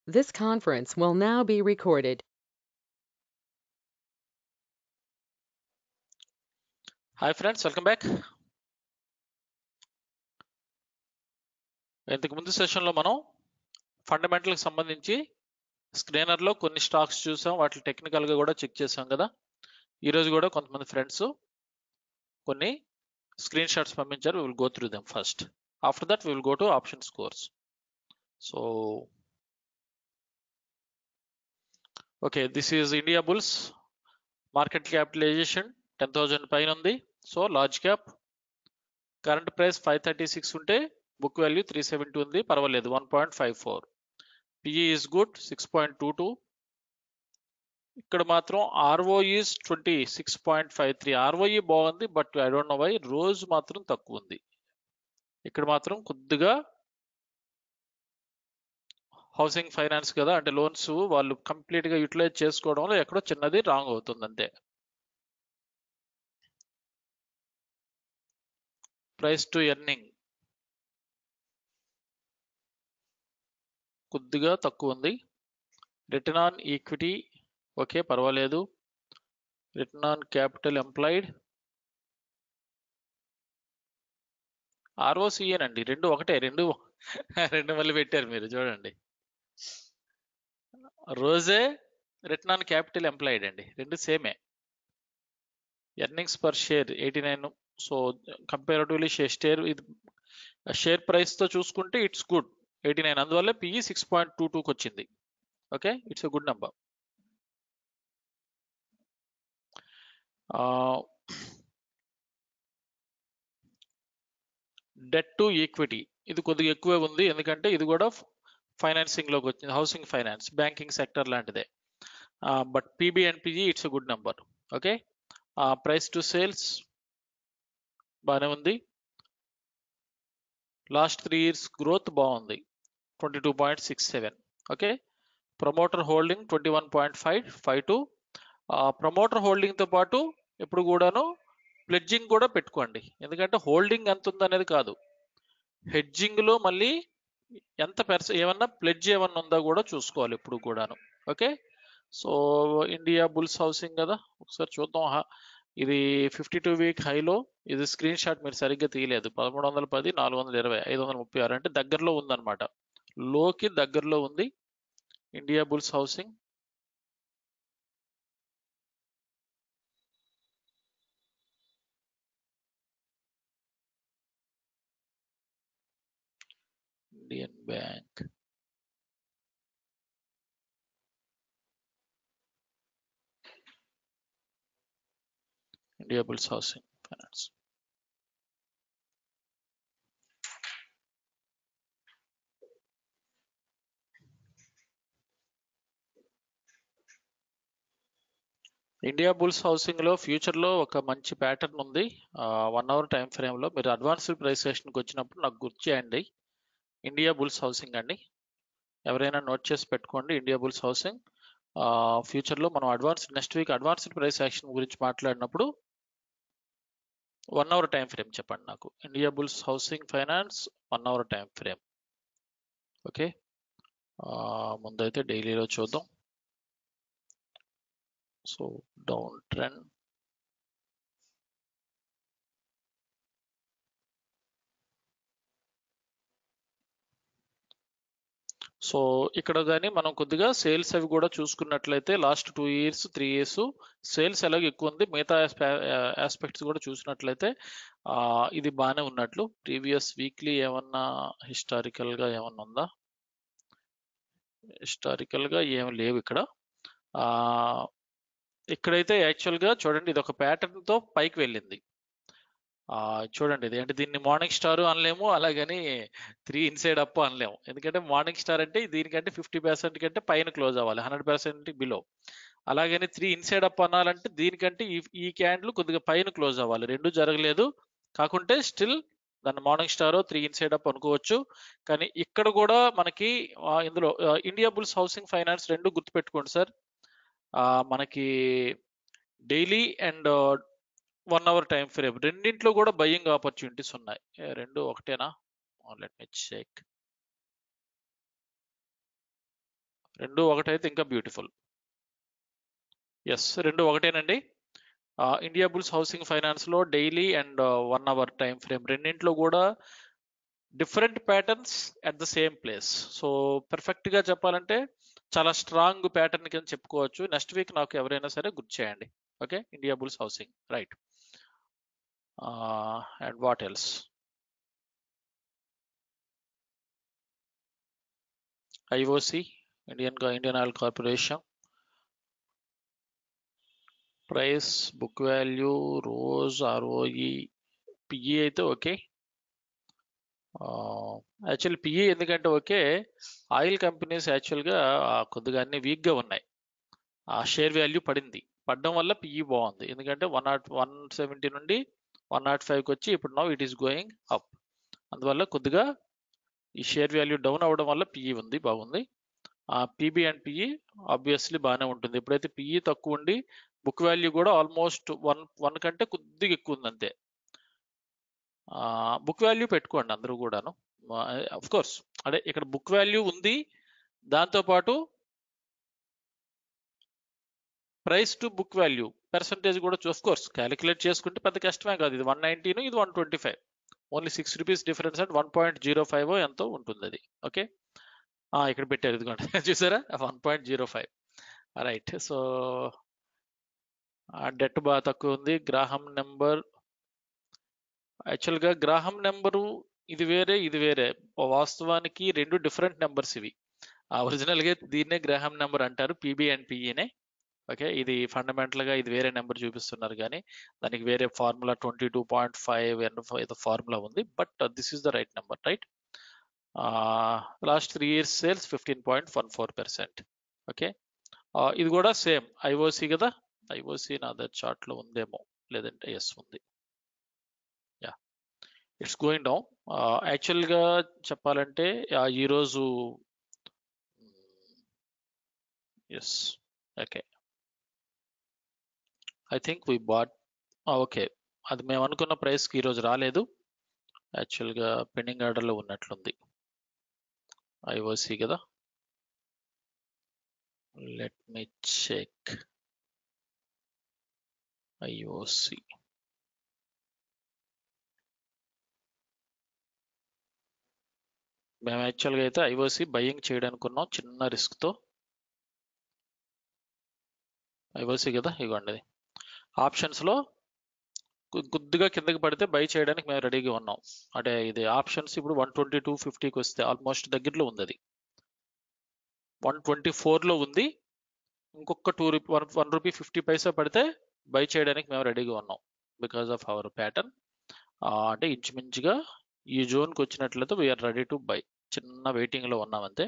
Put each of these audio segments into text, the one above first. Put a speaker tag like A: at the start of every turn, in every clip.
A: This conference will now be recorded.
B: Hi friends welcome back ఇంతకు ముందు సెషన్లో మనం ఫండమెంటల్కి సంబంధించి స్క్రీనర్లో కొన్ని స్టాక్స్ చూసాం వాటి టెక్నికల్గా కూడా చెక్ చేసాం కదా ఈరోజు కూడా కొంతమంది ఫ్రెండ్స్ కొన్ని స్క్రీన్ షాట్స్ పంపించారు will go through them first after that will go to option scores so okay this is Indiabulls market capitalisation ten thousand పైన ఉంది so large cap current price five thirty six ఉంటే book value three seventy ఉంది పర్వాలేదు one point five four PE is good six point two two ఇక్కడ మాత్రం RO is twenty six point five three ROE బాగుంది but I don't know why రోజు మాత్రం తక్కువ ఉంది ఇక్కడ మాత్రం కొద్దిగా హౌసింగ్ ఫైనాన్స్ కదా అంటే లోన్స్ వాళ్ళు కంప్లీట్గా యూటిలైజ్ చేసుకోవడంలో ఎక్కడో చిన్నది రాంగ్ అవుతుంది అంతే ప్రైస్ టు ఎర్నింగ్ కొద్దిగా తక్కువ ఉంది రిటర్న్ ఆన్ ఈక్విటీ ఓకే పర్వాలేదు రిటర్న్ ఆన్ క్యాపిటల్ ఎంప్లాయిడ్ ఆర్ఓసిఏనండి రెండు ఒకటే రెండు రెండు మళ్ళీ పెట్టారు మీరు చూడండి రోజే రిటర్న్ ఆన్ క్యాపిటల్ ఎంప్లాయిడ్ అండి రెండు సేమే earnings per share eighty nine so comparatively share ఇది షేర్ ప్రైస్తో చూసుకుంటే ఇట్స్ గుడ్ ఎయిటీ నైన్ అందువల్ల పిఈ సిక్స్ పాయింట్ టూ టూకి వచ్చింది okay it's a good number debt to equity ఇది కొద్దిగా ఎక్కువే ఉంది ఎందుకంటే ఇది కూడా ఫైనాన్సింగ్లోకి వచ్చింది హౌసింగ్ ఫైనాన్స్ బ్యాంకింగ్ సెక్టర్ లాంటిదే but PB and PG it's a good number okay price to sales బాగానే ఉంది లాస్ట్ త్రీ ఇయర్స్ గ్రోత్ బాగుంది twenty two point six seven okay promoter holding twenty one point five five two promoter హోల్డింగ్తో పాటు ఎప్పుడు కూడాను pledging కూడా పెట్టుకోండి ఎందుకంటే హోల్డింగ్ ఎంత ఉందనేది కాదు హెడ్జింగ్లో మళ్ళీ ఎంత పెర్స ఏమన్నా ప్లెడ్జ్ ఏమన్నా ఉందా కూడా చూసుకోవాలి ఎప్పుడు కూడాను okay so Indiabulls housing కదా ఒకసారి చూద్దాం ఇది ఫిఫ్టీ టూ వీక్ హైలో ఇది స్క్రీన్ షాట్ మీరు సరిగ్గా తీయలేదు పదమూడు వందల పది నాలుగు వందల ఇరవై ఐదు వందల ముప్పై ఆరు అంటే దగ్గరలో ఉందన్నమాట లోకి దగ్గరలో ఉంది Indiabulls housing Indian bank Indiabulls housing finance Indiabulls housing లో ఫ్యూచర్ లో ఒక మంచి ప్యాటర్న్ ఉంది వన్ అవర్ టైం ఫ్రేమ్ లో మీరు అడ్వాన్స్డ్ ప్రైస్ సెషన్కి వచ్చినప్పుడు నాకు గుర్తు చేయండి ఇండియా బుల్స్ హౌసింగ్ అండి ఎవరైనా నోట్ చేసి పెట్టుకోండి ఇండియా బుల్స్ హౌసింగ్ ఫ్యూచర్ లో మనం advance next week advanced price action గురించి మాట్లాడినప్పుడు వన్ అవర్ టైం ఫ్రేమ్ చెప్పండి నాకు Indiabulls housing finance one hour time frame okay ముందైతే డైలీలో చూద్దాం సో డౌన్ ట్రెండ్ సో ఇక్కడ కానీ మనం కొద్దిగా సేల్స్ అవి కూడా చూసుకున్నట్లయితే last two years three years sales ఎలాగ ఎక్కువ ఉంది మిగతా ఆస్పెక్ట్స్ కూడా చూసినట్లయితే ఇది బాగానే ఉన్నట్లు ప్రీవియస్ వీక్లీ ఏమన్నా హిస్టారికల్గా ఏమన్నా ఉందా హిస్టారికల్గా ఏం లేవు ఇక్కడ ఇక్కడైతే యాక్చువల్గా చూడండి ఇది ఒక ప్యాటర్న్తో పైకి వెళ్ళింది చూడండి ఇది అంటే దీన్ని మార్నింగ్ స్టార్ అనలేము అలాగని త్రీ ఇన్సైడ్ అప్ అనలేము ఎందుకంటే మార్నింగ్ స్టార్ అంటే దీనికంటే ఫిఫ్టీ పర్సెంట్ కంటే పైన క్లోజ్ అవ్వాలి హండ్రెడ్ పర్సెంట్ బిలో అలాగని త్రీ ఇన్సైడ్ అప్ అనాలంటే దీనికంటే ఈ ఈ క్యాండిల్ కొద్దిగా పైన క్లోజ్ అవ్వాలి రెండు జరగలేదు కాకుంటే స్టిల్ దాన్ని morning star three inside up అనుకోవచ్చు కానీ ఇక్కడ కూడా మనకి ఇందులో ఇండియా బుల్స్ హౌసింగ్ ఫైనాన్స్ రెండు గుర్తుపెట్టుకోండి సార్ మనకి daily and one hour time frame రెండింట్లో కూడా బయ్యింగ్ ఆపర్చునిటీస్ ఉన్నాయి రెండు ఒకటేనా లెట్ మీ చెక్ రెండు ఒకటైతే ఇంకా బ్యూటిఫుల్ ఎస్ రెండు ఒకటేనండి ఇండియా బుల్స్ హౌసింగ్ ఫైనాన్స్ లో daily and one hour time frame రెండింటిలో కూడా different patterns at the same place so perfect గా చెప్పాలంటే చాలా స్ట్రాంగ్ ప్యాటర్న్ కింద చెప్పుకోవచ్చు నెక్స్ట్ వీక్ నాకు ఎవరైనా సరే గుర్తు చేయండి okay Indiabulls housing right and what else IOC Indian Indian oil corporation price book value రోజ్ ఆర్ఓఈ పిఈ అయితే ఓకే యాక్చువల్ పిఈ ఎందుకంటే ఓకే ఆయిల్ కంపెనీస్ యాక్చువల్గా కొద్దిగా అన్ని వీక్గా ఉన్నాయి ఆ షేర్ వాల్యూ పడింది పడడం వల్ల పిఈ బాగుంది ఎందుకంటే వన్ నాట్ వన్ సెవెంటీ నుండి వన్ నాట్ ఫైవ్కి వచ్చి ఇప్పుడు now it is going up అందువల్ల కొద్దిగా ఈ షేర్ వాల్యూ డౌన్ అవ్వడం వల్ల పిఈ ఉంది బాగుంది ఆ పీబీ అండ్ పిఈ ఆబ్వియస్లీ బాగానే ఉంటుంది ఎప్పుడైతే పిఈ తక్కువ ఉండి బుక్ వాల్యూ కూడా ఆల్మోస్ట్ వన్ వన్ కంటే కొద్దిగా ఎక్కువ ఉంది అంతే బుక్ వాల్యూ పెట్టుకోండి అందరూ కూడాను అఫ్ కోర్స్ అదే ఇక్కడ బుక్ వాల్యూ ఉంది దాంతోపాటు price to book value percentage కూడా ఆఫ్ కోర్స్ క్యాలిక్యులేట్ చేసుకుంటే పెద్ద కష్టమే కాదు ఇది వన్ నైన్టీన్ ఇది one twenty five only six rupees difference అంటే వన్ పాయింట్ జీరో ఫైవ్ ఎంతో ఉంటుంది అది ఓకే ఇక్కడ పెట్టారు ఇదిగోండి చూసారా one point zero five right so debt బాగా తక్కువ ఉంది గ్రాహం నెంబర్ యాక్చువల్గా గ్రాహం నెంబరు ఇది వేరే ఇది వేరే వాస్తవానికి రెండు డిఫరెంట్ నెంబర్స్ ఇవి ఒరిజినల్గా దీన్నే గ్రాహం నెంబర్ అంటారు పీబీ అండ్ పిఈనే ఓకే ఇది ఫండమెంటల్ గా ఇది వేరే నెంబర్ చూపిస్తున్నారు కానీ దానికి వేరే formula twenty two point five ఏదో ఫార్ములా ఉంది but this is the right number right last three years sales fifteen point one four percent okay ఇది కూడా సేమ్ ఐఓసి కదా ఐఓసి నా అదర్ చార్ట్ లో ఉందేమో లేదంటే ఎస్ ఉంది yeah it's going down actual గా చెప్పాలంటే ఈరోజు yes okay I think we bought okay అది మేము అనుకున్న ప్రైస్కి ఈరోజు రాలేదు యాక్చువల్గా పెండింగ్ ఆర్డర్లో ఉన్నట్లుంది ఐఓసి కదా లెట్ మీ చెక్ ఐఓసి మేము యాక్చువల్గా అయితే ఐఓసి బయింగ్ చేయడానికి ఉన్నాం చిన్న రిస్క్తో ఐఓసి కదా ఇవ్వండి ఆప్షన్స్లో కొద్దిగా కిందకి పడితే బై చేయడానికి మేము రెడీగా ఉన్నాం అంటే ఇది ఆప్షన్స్ ఇప్పుడు వన్ ట్వంటీ టూ ఫిఫ్టీకి వస్తే ఆల్మోస్ట్ దగ్గరలో ఉంది అది వన్ ట్వంటీ ఫోర్లో ఉంది ఇంకొక two rupee one one rupee fifty paisa పడితే బై చేయడానికి మేము రెడీగా ఉన్నాం బికాస్ ఆఫ్ అవర్ ప్యాటర్న్ అంటే ఇంచుమించుగా ఈ జోన్కి వచ్చినట్లయితే వీఆర్ రెడీ టు బై చిన్న వెయిటింగ్లో ఉన్నాం అంతే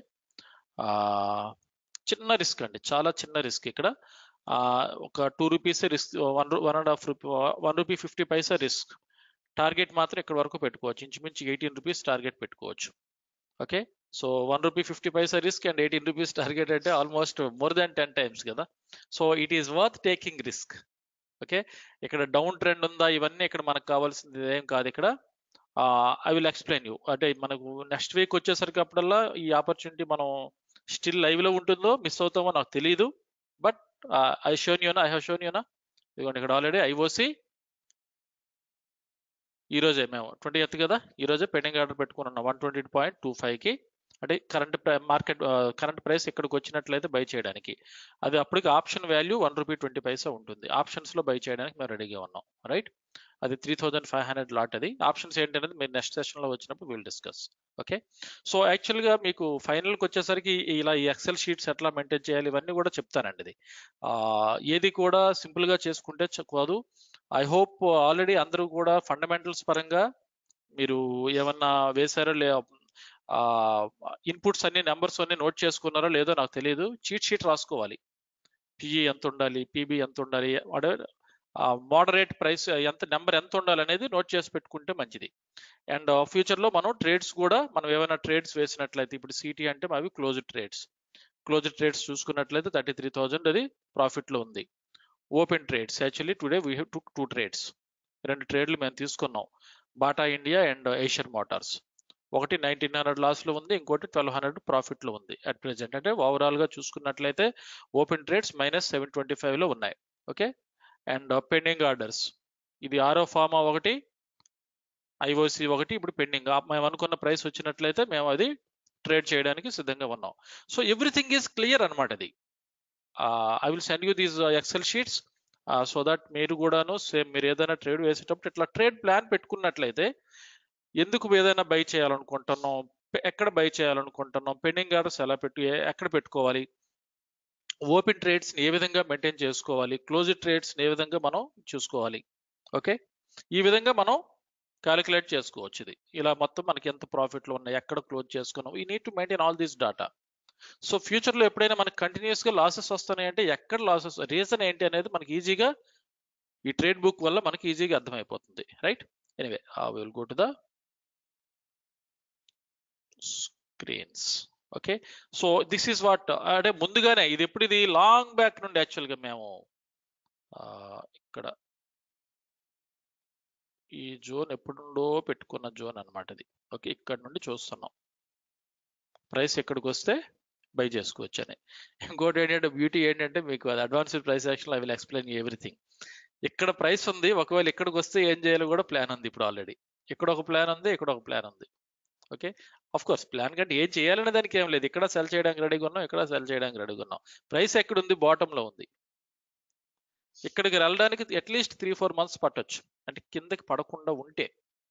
B: చిన్న రిస్క్ అండి చాలా చిన్న రిస్క్ ఇక్కడ ఒక two rupees risk one one and half rupee one rupee fifty paisa risk target మాత్రం ఇక్కడ వరకు పెట్టుకోవచ్చు ఇంచుమించు ఎయిటీన్ రూపీస్ టార్గెట్ పెట్టుకోవచ్చు okay so one rupee fifty paisa risk and eighteen rupees target అంటే almost more than ten times కదా so it is worth taking risk okay ఇక్కడ down trend ఉందా ఇవన్నీ ఇక్కడ మనకు కావాల్సింది ఏం కాదు ఇక్కడ ఐ విల్ ఎక్స్ప్లెయిన్ యూ అంటే మనకు నెక్స్ట్ వీక్ వచ్చేసరికి అప్పుడల్లా ఈ ఆపర్చునిటీ మనం స్టిల్ లైవ్ లో ఉంటుందో మిస్ అవుతామో నాకు తెలియదు బట్ ఐ షోన్ యూనా ఐ హ్యావ్ షోన్ యూనా ఇదిగోండి ఇక్కడ ఆల్రెడీ ఐఓసి ఈ రోజే మేము ట్వంటీ ఎత్ కదా ఈ రోజే పెండింగ్ ఆర్డర్ పెట్టుకుని ఉన్నాం వన్ ట్వంటీ పాయింట్ టూ ఫైవ్కి అంటే కరెంట్ మార్కెట్ కరెంట్ ప్రైస్ ఇక్కడికి వచ్చినట్లయితే బై చేయడానికి అది అప్పటికి option value one rupee twenty paisa ఉంటుంది ఆప్షన్స్ లో బై చేయడానికి మేము రెడీగా ఉన్నాం రైట్ అది three thousand five hundred lot అది ఆప్షన్స్ ఏంటనేది మీరు నెక్స్ట్ సెషన్ లో వచ్చినప్పుడు will discuss okay so actual గా మీకు ఫైనల్ కి వచ్చేసరికి ఇలా ఈ ఎక్సెల్ షీట్స్ ఎట్లా మెయింటైన్ చేయాలి ఇవన్నీ కూడా చెప్తానండి ఇది ఏది కూడా సింపుల్ గా చేసుకుంటే కాదు ఐ హోప్ ఆల్రెడీ అందరూ కూడా ఫండమెంటల్స్ పరంగా మీరు ఏమన్నా వేశారో లే ఇన్పుట్స్ అన్ని నెంబర్స్ అన్ని నోట్ చేసుకున్నారో లేదో నాకు తెలియదు చీట్ షీట్ రాసుకోవాలి పిఈ ఎంత ఉండాలి పీబీ ఎంత ఉండాలి మోడరేట్ ప్రైస్ ఎంత నెంబర్ ఎంత ఉండాలి అనేది నోట్ చేసి పెట్టుకుంటే మంచిది అండ్ ఫ్యూచర్ లో మనం ట్రేడ్స్ కూడా మనం ఏమైనా ట్రేడ్స్ వేసినట్లయితే ఇప్పుడు సిటీ అంటే అవి క్లోజ్ ట్రేడ్స్ క్లోజ్ ట్రేడ్స్ చూసుకున్నట్లయితే థర్టీ త్రీ థౌజండ్ అది ప్రాఫిట్ లో ఉంది open trades actually today we have to two trades రెండు ట్రేడ్లు మేము తీసుకున్నాం Bata India and Asian Motors ఒకటి నైన్టీన్ హండ్రెడ్ లాస్లో ఉంది ఇంకోటి ట్వెల్వ్ హండ్రెడ్ ప్రాఫిట్లో ఉంది అట్ ప్రెసెంట్ అంటే ఓవరాల్గా చూసుకున్నట్లయితే open trades minus seven twenty ఫైవ్లో ఉన్నాయి ఓకే అండ్ పెండింగ్ ఆర్డర్స్ ఇది ఆరో ఫార్మా ఒకటి ఐఓసి ఒకటి ఇప్పుడు పెండింగ్ మేము అనుకున్న ప్రైస్ వచ్చినట్లయితే మేము అది ట్రేడ్ చేయడానికి సిద్ధంగా ఉన్నాం సో ఎవ్రీథింగ్ ఈజ్ క్లియర్ అనమాట అది I will send you these Excel sheets so that మీరు కూడాను సేమ్ మీరు ఏదైనా ట్రేడ్ వేసేటప్పుడు ఇట్లా ట్రేడ్ ప్లాన్ పెట్టుకున్నట్లయితే ఎందుకు ఏదైనా బై చేయాలనుకుంటున్నాం పె- ఎక్కడ బై చేయాలనుకుంటున్నాం పెండింగ్ ఆర్డర్స్ ఎలా పెట్టు ఏ- ఎక్కడ పెట్టుకోవాలి ఓపెన్ ట్రేడ్స్ ఏ విధంగా మెయింటైన్ చేసుకోవాలి క్లోజ్ ట్రేడ్స్ ఏ విధంగా మనం చూసుకోవాలి ఓకే ఈ విధంగా మనం క్యాలిక్యులేట్ చేసుకోవచ్చు ఇది ఇలా మొత్తం మనకి ఎంత ప్రాఫిట్లు ఉన్నాయి ఎక్కడ క్లోజ్ చేసుకున్నాం ఈ need to maintain all these data so future లో ఎప్పుడైనా మనకి కంటిన్యూస్ గా లాసెస్ వస్తున్నాయంటే ఎక్కడ లాసెస్ రీజన్ ఏంటి అనేది మనకి ఈజీగా ఈ ట్రేడ్ బుక్ వల్ల మనకి ఈజీగా అర్థమైపోతుంది right anyway will go to the screens okay so this is what అంటే ముందుగానే ఇది ఎప్పుడు ఇది లాంగ్ బ్యాక్ నుండి actual గా మేము ఆ, ఇక్కడ ఈ జోన్ ఎప్పుడుండో పెట్టుకున్న జోన్ అన్నమాట ఇది ఓకే ఇక్కడ నుండి చూస్తున్నాం ప్రైస్ ఎక్కడికి వస్తే బై చేసుకోవచ్చు అని ఇంకోటి ఏంటంటే బ్యూటీ ఏంటంటే మీకు అది advanced price action I will explain everything ఇక్కడ ప్రైస్ ఉంది ఒకవేళ ఇక్కడికి వస్తే ఏం చేయాలో కూడా ప్లాన్ ఉంది ఇప్పుడు ఆల్రెడీ ఇక్కడ ఒక ప్లాన్ ఉంది ఇక్కడ ఒక ప్లాన్ ఉంది ఓకే అఫ్ కోర్స్ ప్లాన్ కంటే ఏం చేయాలనే దానికి ఏం లేదు ఇక్కడ సెల్ చేయడానికి రెడీగా ఉన్నాం ఇక్కడ సెల్ చేయడానికి రెడీగా ఉన్నాం ప్రైస్ ఎక్కడ ఉంది బాటమ్ లో ఉంది ఇక్కడికి వెళ్ళడానికి అట్లీస్ట్ త్రీ ఫోర్ మంత్స్ పట్టొచ్చు అంటే కిందకి పడకుండా ఉంటే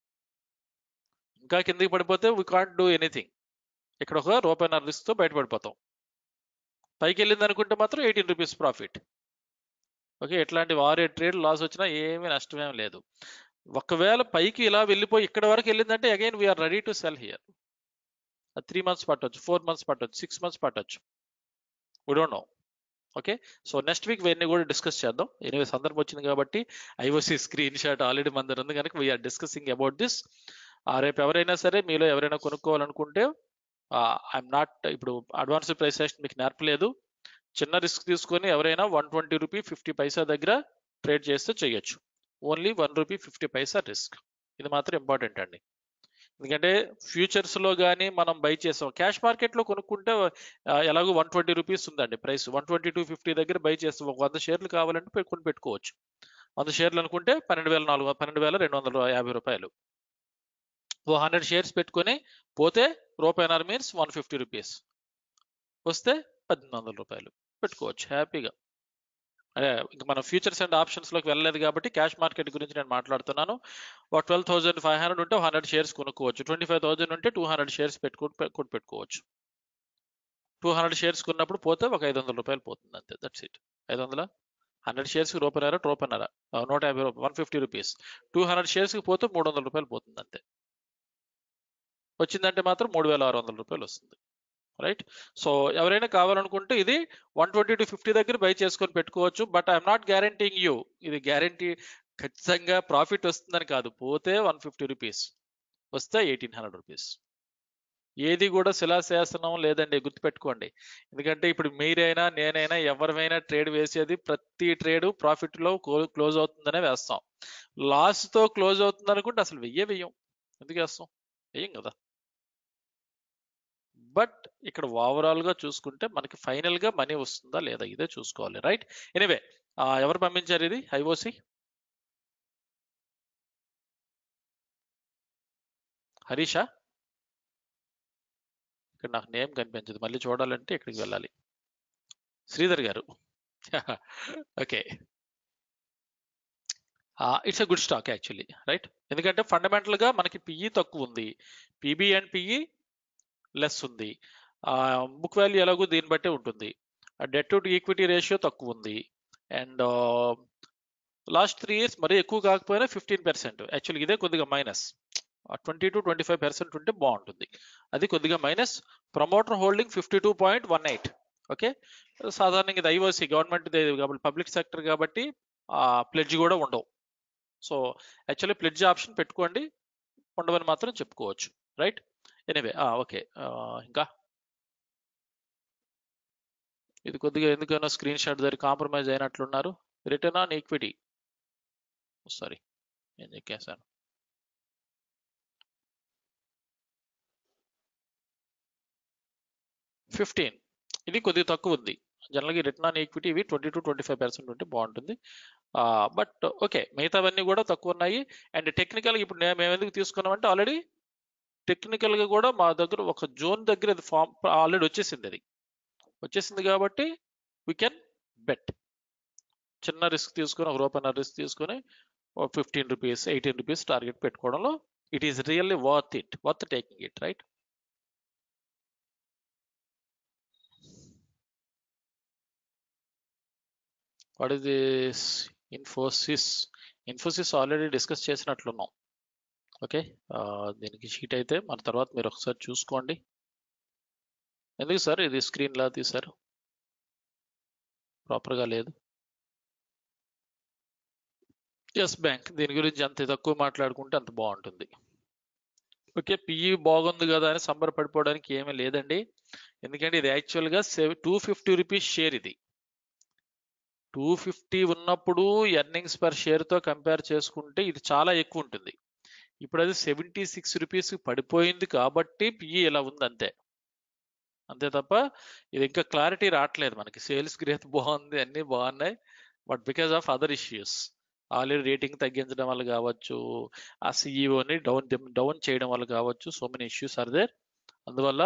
B: ఇంకా కిందకి పడిపోతే వీ కాంట్ డూ ఎనీథింగ్ ఇక్కడ ఒక రూపాయి రిస్క్ తో బయటపడిపోతాం పైకి వెళ్ళింది అనుకుంటే మాత్రం ఎయిటీన్ రూపీస్ ప్రాఫిట్ ఓకే ఎట్లాంటి వారే ట్రేడ్ లాస్ వచ్చినా ఏమీ నష్టమేం లేదు ఒకవేళ పైకి ఇలా వెళ్ళిపోయి ఇక్కడ వరకు వెళ్ళిందంటే again we are ready to sell here three months పట్టొచ్చు ఫోర్ మంత్స్ పట్టొచ్చు సిక్స్ మంత్స్ పట్టొచ్చు we don't know okay so next week ఇవన్నీ కూడా డిస్కస్ చేద్దాం ఎనివే సందర్భం వచ్చింది కాబట్టి ఐఓసి స్క్రీన్ షాట్ ఆల్రెడీ మన దగ్గర ఉంది కనుక వీఆర్ డిస్కసింగ్ అబౌట్ దిస్ రేపు ఎవరైనా సరే మీలో ఎవరైనా కొనుక్కోవాలనుకుంటే ఐఎమ్ నాట్ ఇప్పుడు అడ్వాన్స్ ప్రైస్ మీకు నేర్పలేదు చిన్న రిస్క్ తీసుకొని ఎవరైనా one twenty rupee fifty paisa దగ్గర ట్రేడ్ చేస్తే చేయొచ్చు only one rupee fifty paisa risk ఇది మాత్రం ఇంపార్టెంట్ అండి ఎందుకంటే ఫ్యూచర్స్ లో కానీ మనం బై చేసాం క్యాష్ మార్కెట్ లో కొనుక్కుంటే ఆ, ఎలాగో వన్ ట్వంటీ రూపీస్ ఉందండి price one twenty two fifty దగ్గర బై చేస్తాం ఒక వంద షేర్లు కావాలంటే పె- కొని పెట్టుకోవచ్చు వంద షేర్లు అనుకుంటే పన్నెండు వేల నాలుగు పన్నెండు వేల రెండు వందల యాభై రూపాయలు ఓ హండ్రెడ్ షేర్స్ పెట్టుకొని పోతే రూపాయనర్ మీన్స్ వన్ ఫిఫ్టీ రూపీస్ వస్తే పద్దెనిమిది వందల రూపాయలు పెట్టుకోవచ్చు హ్యాపీగా అదే ఇంక మనం ఫ్యూచర్స్ అండ్ ఆప్షన్స్ లోకి వెళ్ళలేదు కాబట్టి క్యాష్ మార్కెట్ గురించి నేను మాట్లాడుతున్నాను ఒక ట్వెల్వ్ థౌసండ్ ఫైవ్ హండ్రెడ్ ఉంటే హండ్రెడ్ షేర్స్ కొనుక్కోవచ్చు ట్వంటీ ఫైవ్ థౌసండ్ ఉంటే టూ హండ్రెడ్ షేర్స్ పెట్టుకుని పెట్టుకుని పెట్టుకోవచ్చు టూ హండ్రెడ్ షేర్స్ కొన్నప్పుడు పోతే ఒక ఐదు వందల రూపాయలు పోతుంది అంతే దట్స్ ఇట్ ఐదు వందల హండ్రెడ్ షేర్స్కి రూపాయన్నర రూపాయన్నర ఆ, నూట యాభై రూపాయలు one fifty rupees two hundred షేర్స్కి పోతే మూడు వందల రూపాయలు పోతుంది అంతే వచ్చిందంటే మాత్రం మూడు వేల ఆరు వందల రూపాయలు వస్తుంది రైట్ సో ఎవరైనా కావాలనుకుంటే ఇది వన్ ట్వంటీ టు ఫిఫ్టీ దగ్గర బై చేసుకొని పెట్టుకోవచ్చు but I'm not guaranteeing you ఇది గ్యారంటీ ఖచ్చితంగా ప్రాఫిట్ వస్తుందని కాదు పోతే వన్ ఫిఫ్టీ రూపీస్ వస్తే ఎయిటీన్ హండ్రెడ్ రూపీస్ ఏది కూడా శిలాశాసనం లేదండి గుర్తుపెట్టుకోండి ఎందుకంటే ఇప్పుడు మీరైనా నేనైనా ఎవరిమైనా ట్రేడ్ వేసేది ప్రతి ట్రేడ్ ప్రాఫిట్ లో క్లోజ్ అవుతుందనే వేస్తాం లాస్ తో క్లోజ్ అవుతుంది అనుకుంటే అసలు వెయ్యే వెయ్యం ఎందుకు వేస్తాం వెయ్యం కదా బట్ ఇక్కడ ఓవరాల్ గా చూసుకుంటే మనకి ఫైనల్ గా మనీ వస్తుందా లేదా ఇదే చూసుకోవాలి రైట్ ఎనివే ఎవరు పంపించారు ఇది ఐఓసి హరీషా ఇక్కడ నాకు నేమ్ కనిపించదు మళ్ళీ చూడాలంటే ఇక్కడికి వెళ్ళాలి Sridhar garu okay it's a good stock actually right ఎందుకంటే ఫండమెంటల్ గా మనకి పిఈ తక్కువ ఉంది పీబీ అండ్ పిఈ లెస్ ఉంది బుక్ వాల్యూ ఎలాగో దీన్ని బట్టే ఉంటుంది డెట్ టు ఈక్విటీ రేషియో తక్కువ ఉంది అండ్ లాస్ట్ త్రీ ఇయర్స్ మరీ ఎక్కువ కాకపోయినా ఫిఫ్టీన్ పర్సెంట్ యాక్చువల్గా ఇదే కొద్దిగా minus twenty to twenty five percent ఉంటే బాగుంటుంది అది కొద్దిగా minus promoter holding fifty two point one eight okay సాధారణంగా ఇది ఐఓసి గవర్నమెంట్ కాబట్టి పబ్లిక్ సెక్టర్ కాబట్టి ప్లెడ్జ్ కూడా ఉండవు సో యాక్చువల్లీ ప్లెడ్జ్ ఆప్షన్ పెట్టుకోండి ఉండవని మాత్రం చెప్పుకోవచ్చు రైట్ ఎనీవే ఓకే ఇంకా ఇది కొద్దిగా ఎందుకైనా స్క్రీన్ షాట్ దగ్గర కాంప్రమైజ్ అయినట్లున్నారు రిటర్న్ ఆన్ ఈక్విటీ సారీ నేను చెక్కేసాను ఫిఫ్టీన్ ఇది కొద్దిగా తక్కువ ఉంది జనరల్గా రిటర్న్ ఆన్ ఈక్విటీ ఇవి twenty to twenty five percent ఉంటే బాగుంటుంది బట్ ఓకే మిగతావన్నీ కూడా తక్కువ ఉన్నాయి అండ్ టెక్నికల్గా ఇప్పుడు నే- మేము ఎందుకు తీసుకున్నామంటే ఆల్రెడీ టెక్నికల్గా కూడా మా దగ్గర ఒక జోన్ దగ్గర అది ఫామ్ ఆల్రెడీ వచ్చేసింది అది వచ్చేసింది కాబట్టి వీ కెన్ బెట్ చిన్న రిస్క్ తీసుకొని ఒక రూపాయి రిస్క్ తీసుకొని fifteen rupees eighteen rupees target పెట్టుకోవడంలో it is really worth it worth taking it right what is this Infosys Infosys already discuss చేసినట్లున్నాం ఓకే దీనికి షీట్ అయితే మన తర్వాత మీరు ఒకసారి చూసుకోండి ఎందుకు సార్ ఇది స్క్రీన్ లా తీశారు ప్రాపర్గా లేదు ఎస్ బ్యాంక్ దీని గురించి అంత తక్కువ మాట్లాడుకుంటే అంత బాగుంటుంది ఓకే పిఈ బాగుంది కదా అని సంబరపడిపోవడానికి ఏమీ లేదండి ఎందుకంటే ఇది యాక్చువల్గా seven two fifty rupees share ఇది టూ ఫిఫ్టీ ఉన్నప్పుడు ఎర్నింగ్స్ పర్ షేర్తో కంపేర్ చేసుకుంటే ఇది చాలా ఎక్కువ ఉంటుంది ఇప్పుడు అది సెవెంటీ సిక్స్ రూపీస్ పడిపోయింది కాబట్టి పిఈ ఇలా ఉంది అంతే అంతే తప్ప ఇది ఇంకా క్లారిటీ రావట్లేదు మనకి సేల్స్ గ్రోత్ బాగుంది అన్నీ బాగున్నాయి but because of other issues already rating తగ్గించడం వల్ల కావచ్చు ఆ సిఇఓని డౌన్ డౌన్ చేయడం వల్ల కావచ్చు so many issues are there అందువల్ల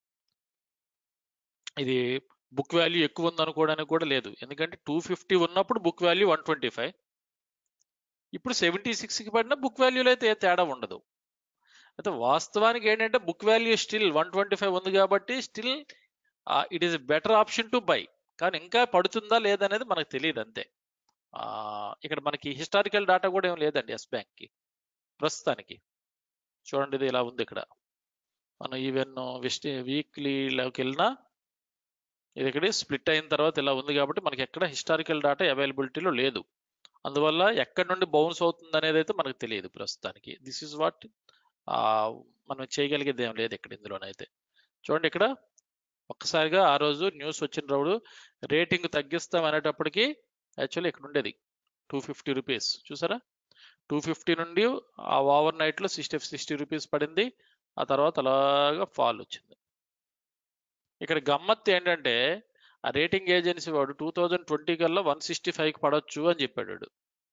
B: ఇది బుక్ వాల్యూ ఎక్కువ ఉంది అనుకోవడానికి కూడా లేదు ఎందుకంటే టూ ఫిఫ్టీ ఉన్నప్పుడు book value one twenty five ఇప్పుడు సెవెంటీ సిక్స్కి పడిన బుక్ వాల్యూలో అయితే ఏ తేడా ఉండదు అయితే వాస్తవానికి ఏంటంటే book value still one twenty five ఉంది కాబట్టి still it is better option to buy కానీ ఇంకా పడుతుందా లేదనేది మనకు తెలియదు అంతే ఆ, ఇక్కడ మనకి హిస్టారికల్ డేటా కూడా ఏం లేదండి ఎస్ బ్యాంక్కి ప్రస్తుతానికి చూడండి ఇది ఇలా ఉంది ఇక్కడ మనం ఈవెన్ వెస్ట్ వీక్లీలోకి వెళ్ళినా ఇది ఇక్కడ స్ప్లిట్ అయిన తర్వాత ఇలా ఉంది కాబట్టి మనకి ఎక్కడ హిస్టారికల్ డేటా అవైలబిలిటీలో లేదు అందువల్ల ఎక్కడి నుండి బౌన్స్ అవుతుంది అనేది అయితే మనకు తెలియదు ప్రస్తుతానికి దిస్ ఇస్ వాట్ మనం చేయగలిగేది ఏం లేదు ఇక్కడ ఇందులోనైతే చూడండి ఇక్కడ ఒక్కసారిగా ఆ రోజు న్యూస్ వచ్చిన రావుడు రేటింగ్ తగ్గిస్తాం అనేటప్పటికి యాక్చువల్లీ ఇక్కడ ఉండేది టూ ఫిఫ్టీ రూపీస్ చూసారా టూ ఫిఫ్టీ నుండి ఆ ఓవర్ నైట్లో సిక్స్టీ సిక్స్టీ రూపీస్ పడింది ఆ తర్వాత అలాగా ఫాల్ వచ్చింది ఇక్కడ గమ్మత్తు ఏంటంటే ఆ రేటింగ్ ఏజెన్సీ వాడు టూ థౌజండ్ ట్వంటీ కల్లా వన్ సిక్స్టీ ఫైవ్కి పడవచ్చు అని చెప్పాడు వాడు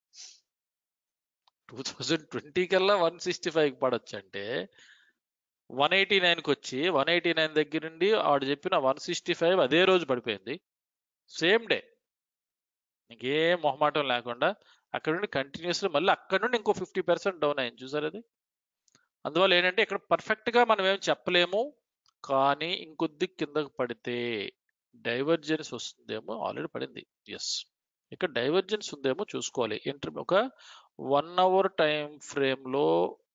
B: టూ థౌజండ్ ట్వంటీ కల్లా వన్ సిక్స్టీ ఫైవ్కి పడవచ్చు అంటే వన్ ఎయిటీ నైన్కి వచ్చి వన్ ఎయిటీ నైన్ దగ్గర నుండి ఆడు చెప్పిన వన్ సిక్స్టీ ఫైవ్ అదే రోజు పడిపోయింది సేమ్ డే ఇంకేం మొహమాటం లేకుండా అక్కడ నుండి కంటిన్యూస్గా మళ్ళీ అక్కడ నుండి ఇంకో ఫిఫ్టీ పర్సెంట్ డౌన్ అయింది చూసారు అది అందువల్ల ఏంటంటే ఇక్కడ పర్ఫెక్ట్గా మనం ఏం చెప్పలేము కానీ ఇంకొద్ది కిందకు పడితే డైవర్జెన్స్ వస్తుందేమో ఆల్రెడీ పడింది ఎస్ ఇక్కడ డైవర్జెన్స్ ఉందేమో చూసుకోవాలి ఇంటర్ ఒక వన్ అవర్ టైం ఫ్రేమ్లో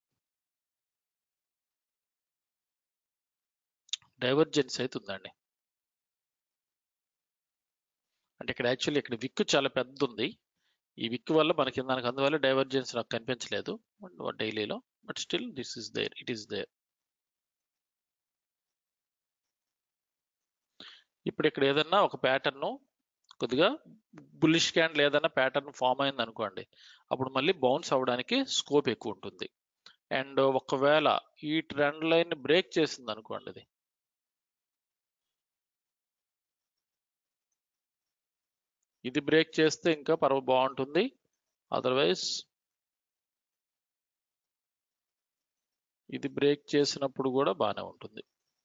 B: డైవర్జెన్స్ అయితే ఉందండి అంటే ఇక్కడ యాక్చువల్లీ ఇక్కడ విక్ చాలా పెద్ద ఉంది ఈ విక్ వల్ల మనకి దానికి అందువల్ల డైవర్జెన్స్ నాకు కనిపించలేదు డైలీలో but still this is there it is there ఇప్పుడు ఇక్కడ ఏదన్నా ఒక ప్యాటర్న్ కొద్దిగా బుల్లిష్ క్యాండిల్ ఏదైనా ప్యాటర్న్ ఫామ్ అయింది అనుకోండి అప్పుడు మళ్ళీ బౌన్స్ అవ్వడానికి స్కోప్ ఎక్కువ ఉంటుంది అండ్ ఒకవేళ ఈ ట్రెండ్ లైన్ బ్రేక్ చేసింది అనుకోండి ఇది ఇది బ్రేక్ చేస్తే ఇంకా పర్వ బాగుంటుంది అదర్వైజ్ ఇది బ్రేక్ చేసినప్పుడు కూడా బాగానే ఉంటుంది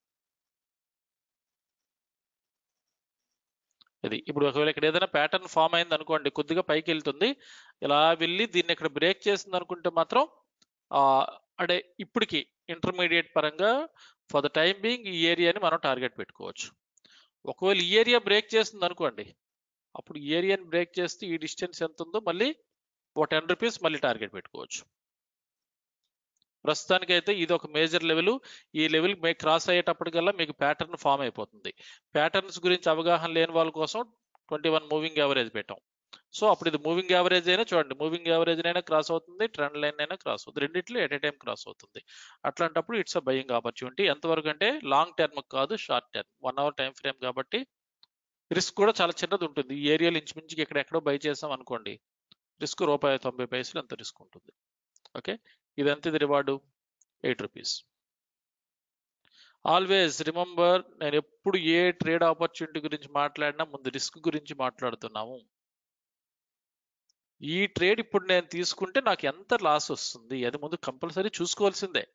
B: ఇది ఇప్పుడు ఒకవేళ ఇక్కడ ఏదైనా ప్యాటర్న్ ఫామ్ అయింది అనుకోండి కొద్దిగా పైకి వెళ్తుంది ఇలా వెళ్ళి దీన్ని ఇక్కడ బ్రేక్ చేసింది అనుకుంటే మాత్రం ఆ, అంటే ఇప్పటికి ఇంటర్మీడియట్ పరంగా ఫర్ ద టైం బీయింగ్ ఈ ఏరియాని మనం టార్గెట్ పెట్టుకోవచ్చు ఒకవేళ ఈ ఏరియా బ్రేక్ చేస్తుంది అనుకోండి అప్పుడు ఈ ఏరియాని బ్రేక్ చేస్తే ఈ డిస్టెన్స్ ఎంత ఉందో మళ్ళీ ఒక టెన్ రూపీస్ మళ్ళీ టార్గెట్ పెట్టుకోవచ్చు ప్రస్తుతానికైతే ఇది ఒక మేజర్ లెవెల్ ఈ లెవెల్ మీకు క్రాస్ అయ్యేటప్పటికల్లా మీకు ప్యాటర్న్ ఫామ్ అయిపోతుంది ప్యాటర్న్స్ గురించి అవగాహన లేని వాళ్ళ కోసం ట్వంటీ వన్ మూవింగ్ యావరేజ్ పెట్టాం సో అప్పుడు ఇది మూవింగ్ యావరేజ్ అయినా చూడండి మూవింగ్ యావరేజ్ అయినా క్రాస్ అవుతుంది ట్రెండ్ లైన్ అయినా క్రాస్ అవుతుంది రెండిట్లో ఎట్ ఏ టైం క్రాస్ అవుతుంది అట్లాంటప్పుడు ఇట్స్ అ బయింగ్ ఆపర్చునిటీ ఎంతవరకు అంటే లాంగ్ టర్మ్ కాదు short term one hour time frame కాబట్టి రిస్క్ కూడా చాలా చిన్నది ఉంటుంది ఈ ఏరియాలో ఇంచుమించుకి ఎక్కడెక్కడో బై చేసాం అనుకోండి రిస్క్ రూపాయి తొంభై పైసలు అంత రిస్క్ ఉంటుంది ఓకే ఇది ఎంత ఇది reward eight rupees always remember నేను ఎప్పుడు ఏ ట్రేడ్ ఆపర్చునిటీ గురించి మాట్లాడినా ముందు రిస్క్ గురించి మాట్లాడుతున్నాము ఈ ట్రేడ్ ఇప్పుడు నేను తీసుకుంటే నాకు ఎంత లాస్ వస్తుంది అది ముందు కంపల్సరీ చూసుకోవాల్సిందే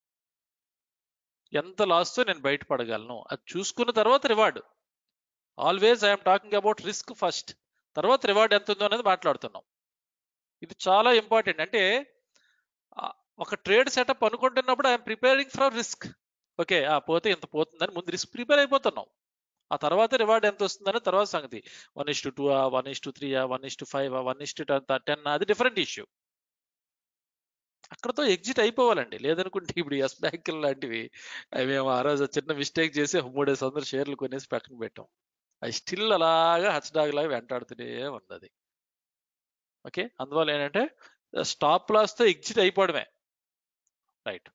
B: ఎంత లాస్తో నేను బయటపడగలను అది చూసుకున్న తర్వాత reward always I'm talking about risk first తర్వాత రివార్డ్ ఎంత ఉందో అనేది మాట్లాడుతున్నాం ఇది చాలా ఇంపార్టెంట్ అంటే ఆ, ఒక ట్రేడ్ సెటప్ అనుకుంటున్నప్పుడు I'm preparing for risk okay ఆ పోతే ఇంత పోతుందని ముందు రిస్క్ ప్రిపేర్ అయిపోతున్నాం ఆ తర్వాత రివార్డ్ ఎంత వస్తుందని తర్వాత సంగతి one is to two one is to three one is to five one is to ten అది డిఫరెంట్ ఇష్యూ అక్కడతో ఎగ్జిట్ అయిపోవాలండి లేదనుకుంటే ఇప్పుడు ఎస్ బ్యాంక్ లాంటివి అవి మేము ఆ రోజు చిన్న మిస్టేక్ చేసి మూడేసి వందల షేర్లు కొనేసి పక్కన పెట్టాం అది స్టిల్ అలాగా హచ్డాగ్ లాగా వెంటాడుతూనే ఉంది అది ఓకే అందువల్ల ఏంటంటే స్టాప్ లాస్ తో ఎగ్జిట్ అయిపోవడమే రైట్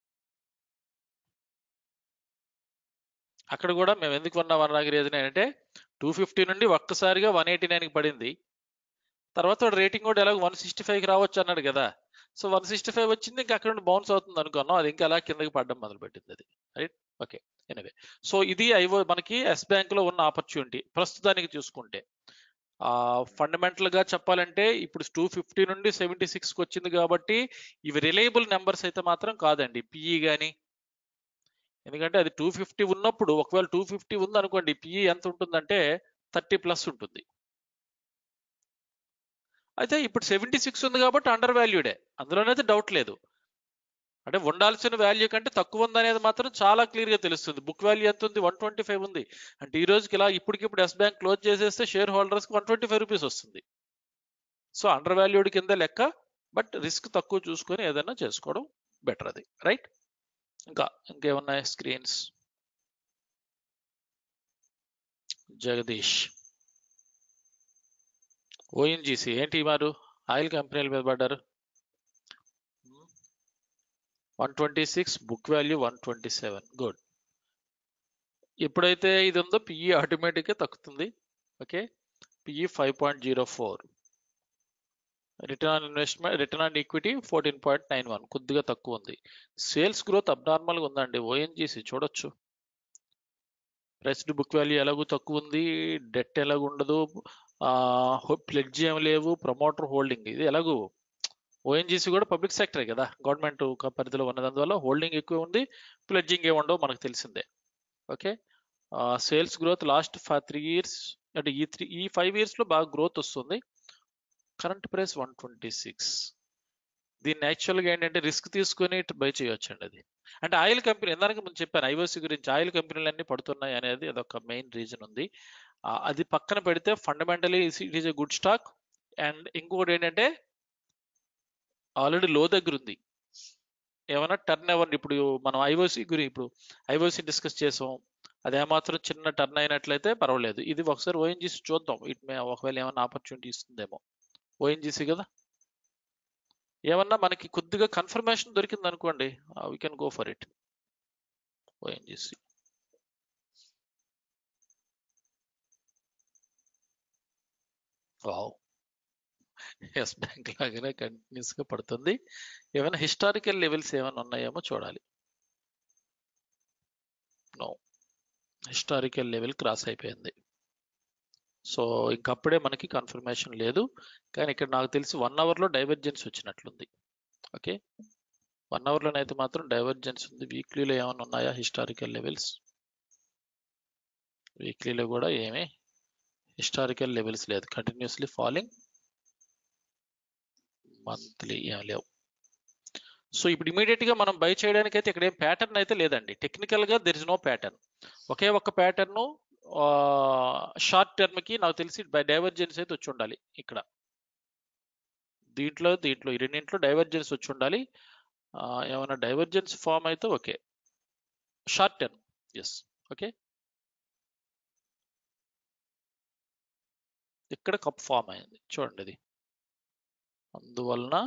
B: అక్కడ కూడా మేము ఎందుకు కొన్నాం అన్నది రీజన్ ఏంటంటే టూ ఫిఫ్టీ నుండి ఒక్కసారిగా వన్ ఎయిటీ నైన్కి పడింది తర్వాత రేటింగ్ కూడా ఎలాగో వన్ సిక్స్టీ ఫైవ్కి రావచ్చు అన్నాడు కదా సో వన్ సిక్స్టీ ఫైవ్ వచ్చింది ఇంకా అక్కడ నుండి బౌన్స్ అవుతుంది అనుకున్నాం అది ఇంకా అలా కిందకి పడడం మొదలు పెట్టింది అది రైట్ ఓకే ఎనివే సో ఇది ఐవో మనకి ఎస్ బ్యాంక్ లో ఉన్న ఆపర్చునిటీ ప్రస్తుతానికి చూసుకుంటే ఆ ఫండమెంటల్ గా చెప్పాలంటే ఇప్పుడు టూ ఫిఫ్టీ నుండి సెవెంటీ సిక్స్కి వచ్చింది కాబట్టి ఇవి రిలయబుల్ నెంబర్స్ అయితే మాత్రం కాదండి పిఈ కానీ ఎందుకంటే అది టూ ఫిఫ్టీ ఉన్నప్పుడు ఒకవేళ టూ ఫిఫ్టీ ఉంది అనుకోండి పిఈ ఎంత ఉంటుందంటే థర్టీ ప్లస్ ఉంటుంది అయితే ఇప్పుడు సెవెంటీ సిక్స్ ఉంది కాబట్టి అండర్ వాల్యూడే అందులోనైతే డౌట్ లేదు అంటే ఉండాల్సిన వాల్యూ కంటే తక్కువ ఉందనేది మాత్రం చాలా క్లియర్ గా తెలుస్తుంది బుక్ వాల్యూ ఎంత ఉంది వన్ ట్వంటీ ఫైవ్ ఉంది అంటే ఈ రోజుకి ఇలా ఇప్పటికిప్పుడు ఎస్ బ్యాంక్ క్లోజ్ చేసేస్తే షేర్ హోల్డర్స్ కి వన్ ట్వంటీ ఫైవ్ రూపీస్ వస్తుంది సో అండర్ వాల్యూడ్ కింద లెక్క బట్ రిస్క్ తక్కువ చూసుకొని ఏదైనా చేసుకోవడం బెటర్ అది రైట్ ఇంకా ఇంకేమున్నాయి స్క్రీన్స్ జగదీష్ ఓఎన్జీసీ ఏంటి వారు ఆయిల్ కంపెనీల మీద పడ్డారు one twenty six book value one twenty seven good ఎప్పుడైతే ఇది ఉందో పిఈ ఆటోమేటిక్గా తగ్గుతుంది okay PE five point zero four return on investment return on equity fourteen point nine one కొద్దిగా తక్కువ ఉంది సేల్స్ గ్రోత్ అబ్నార్మల్గా ఉందండి ఓఎన్జీసీ చూడొచ్చు ప్రైస్ టు బుక్ వాల్యూ ఎలాగూ తక్కువ ఉంది డెట్ ఎలాగ ఉండదు ప్లెడ్జ్ ఏం లేవు ప్రమోటర్ హోల్డింగ్ ఇది ఎలాగూ ఓఎన్జీసీ కూడా పబ్లిక్ సెక్టరే కదా గవర్నమెంట్ పరిధిలో ఉన్నదందువల్ల హోల్డింగ్ ఎక్కువ ఉంది ప్లెడ్జింగ్ ఏమి ఉండవు మనకు తెలిసిందే okay sales growth last three years అంటే ఈ త్రీ ఈ ఫైవ్ ఇయర్స్లో బాగా గ్రోత్ వస్తుంది current price one twenty six దీన్ని యాక్చువల్గా ఏంటంటే రిస్క్ తీసుకొని బై చేయొచ్చు అండి అది అంటే ఆయిల్ కంపెనీ ఇందాక ముందు చెప్పాను ఐఓసి గురించి ఆయిల్ కంపెనీలు అన్ని పడుతున్నాయి అనేది అదొక మెయిన్ రీజన్ ఉంది ఆ, అది పక్కన పెడితే fundamentally it is a good stock and ఇంకొకటి ఏంటంటే ఆల్రెడీ లో దగ్గర ఉంది ఏమైనా టర్న్ ఎవర్ ఇప్పుడు మనం ఐఓసి గురి ఇప్పుడు ఐఓసి డిస్కస్ చేసాం అది ఏమాత్రం చిన్న టర్న్ అయినట్లయితే పర్వాలేదు ఇది ఒకసారి ఓఎన్జీసీ చూద్దాం ఇట్ మే ఒకవేళ ఏమైనా ఆపర్చునిటీ ఇస్తుందేమో ఓఎన్జీసీ కదా ఏమన్నా మనకి కొద్దిగా కన్ఫర్మేషన్ దొరికింది అనుకోండి we can go for it ONGC wow Yes Bank లాగానే కంటిన్యూస్ గా పడుతుంది ఏమైనా హిస్టారికల్ లెవెల్స్ ఏమైనా ఉన్నాయేమో చూడాలి నో హిస్టారికల్ లెవెల్ క్రాస్ అయిపోయింది సో ఇంకప్పుడే మనకి కన్ఫర్మేషన్ లేదు కానీ ఇక్కడ నాకు తెలిసి వన్ అవర్లో డైవర్జెన్స్ వచ్చినట్లుంది ఓకే వన్ అవర్లోనైతే మాత్రం డైవర్జెన్స్ ఉంది వీక్లీలో ఏమైనా ఉన్నాయా హిస్టారికల్ లెవెల్స్ వీక్లీలో కూడా ఏమీ హిస్టారికల్ లెవెల్స్ లేదు కంటిన్యూస్లీ ఫాలింగ్ మంత్లీ ఏం లేవు సో ఇప్పుడు ఇమీడియట్ గా మనం బై చేయడానికి అయితే ఇక్కడ ఏం ప్యాటర్న్ అయితే లేదండి టెక్నికల్ గా దెర్ ఇస్ నో ప్యాటర్న్ ఒకే ఒక్క ప్యాటర్న్ షార్ట్ టర్మ్ కి నాకు తెలిసి బై డైవర్జెన్స్ అయితే వచ్చి ఉండాలి ఇక్కడ దీంట్లో దీంట్లో ఈ రెండింట్లో డైవర్జెన్స్ వచ్చి ఉండాలి ఆ, ఏమైనా డైవర్జెన్స్ ఫామ్ అయితే okay short term yes okay ఇక్కడ కప్ ఫామ్ అయింది చూడండి ఇది అందువలన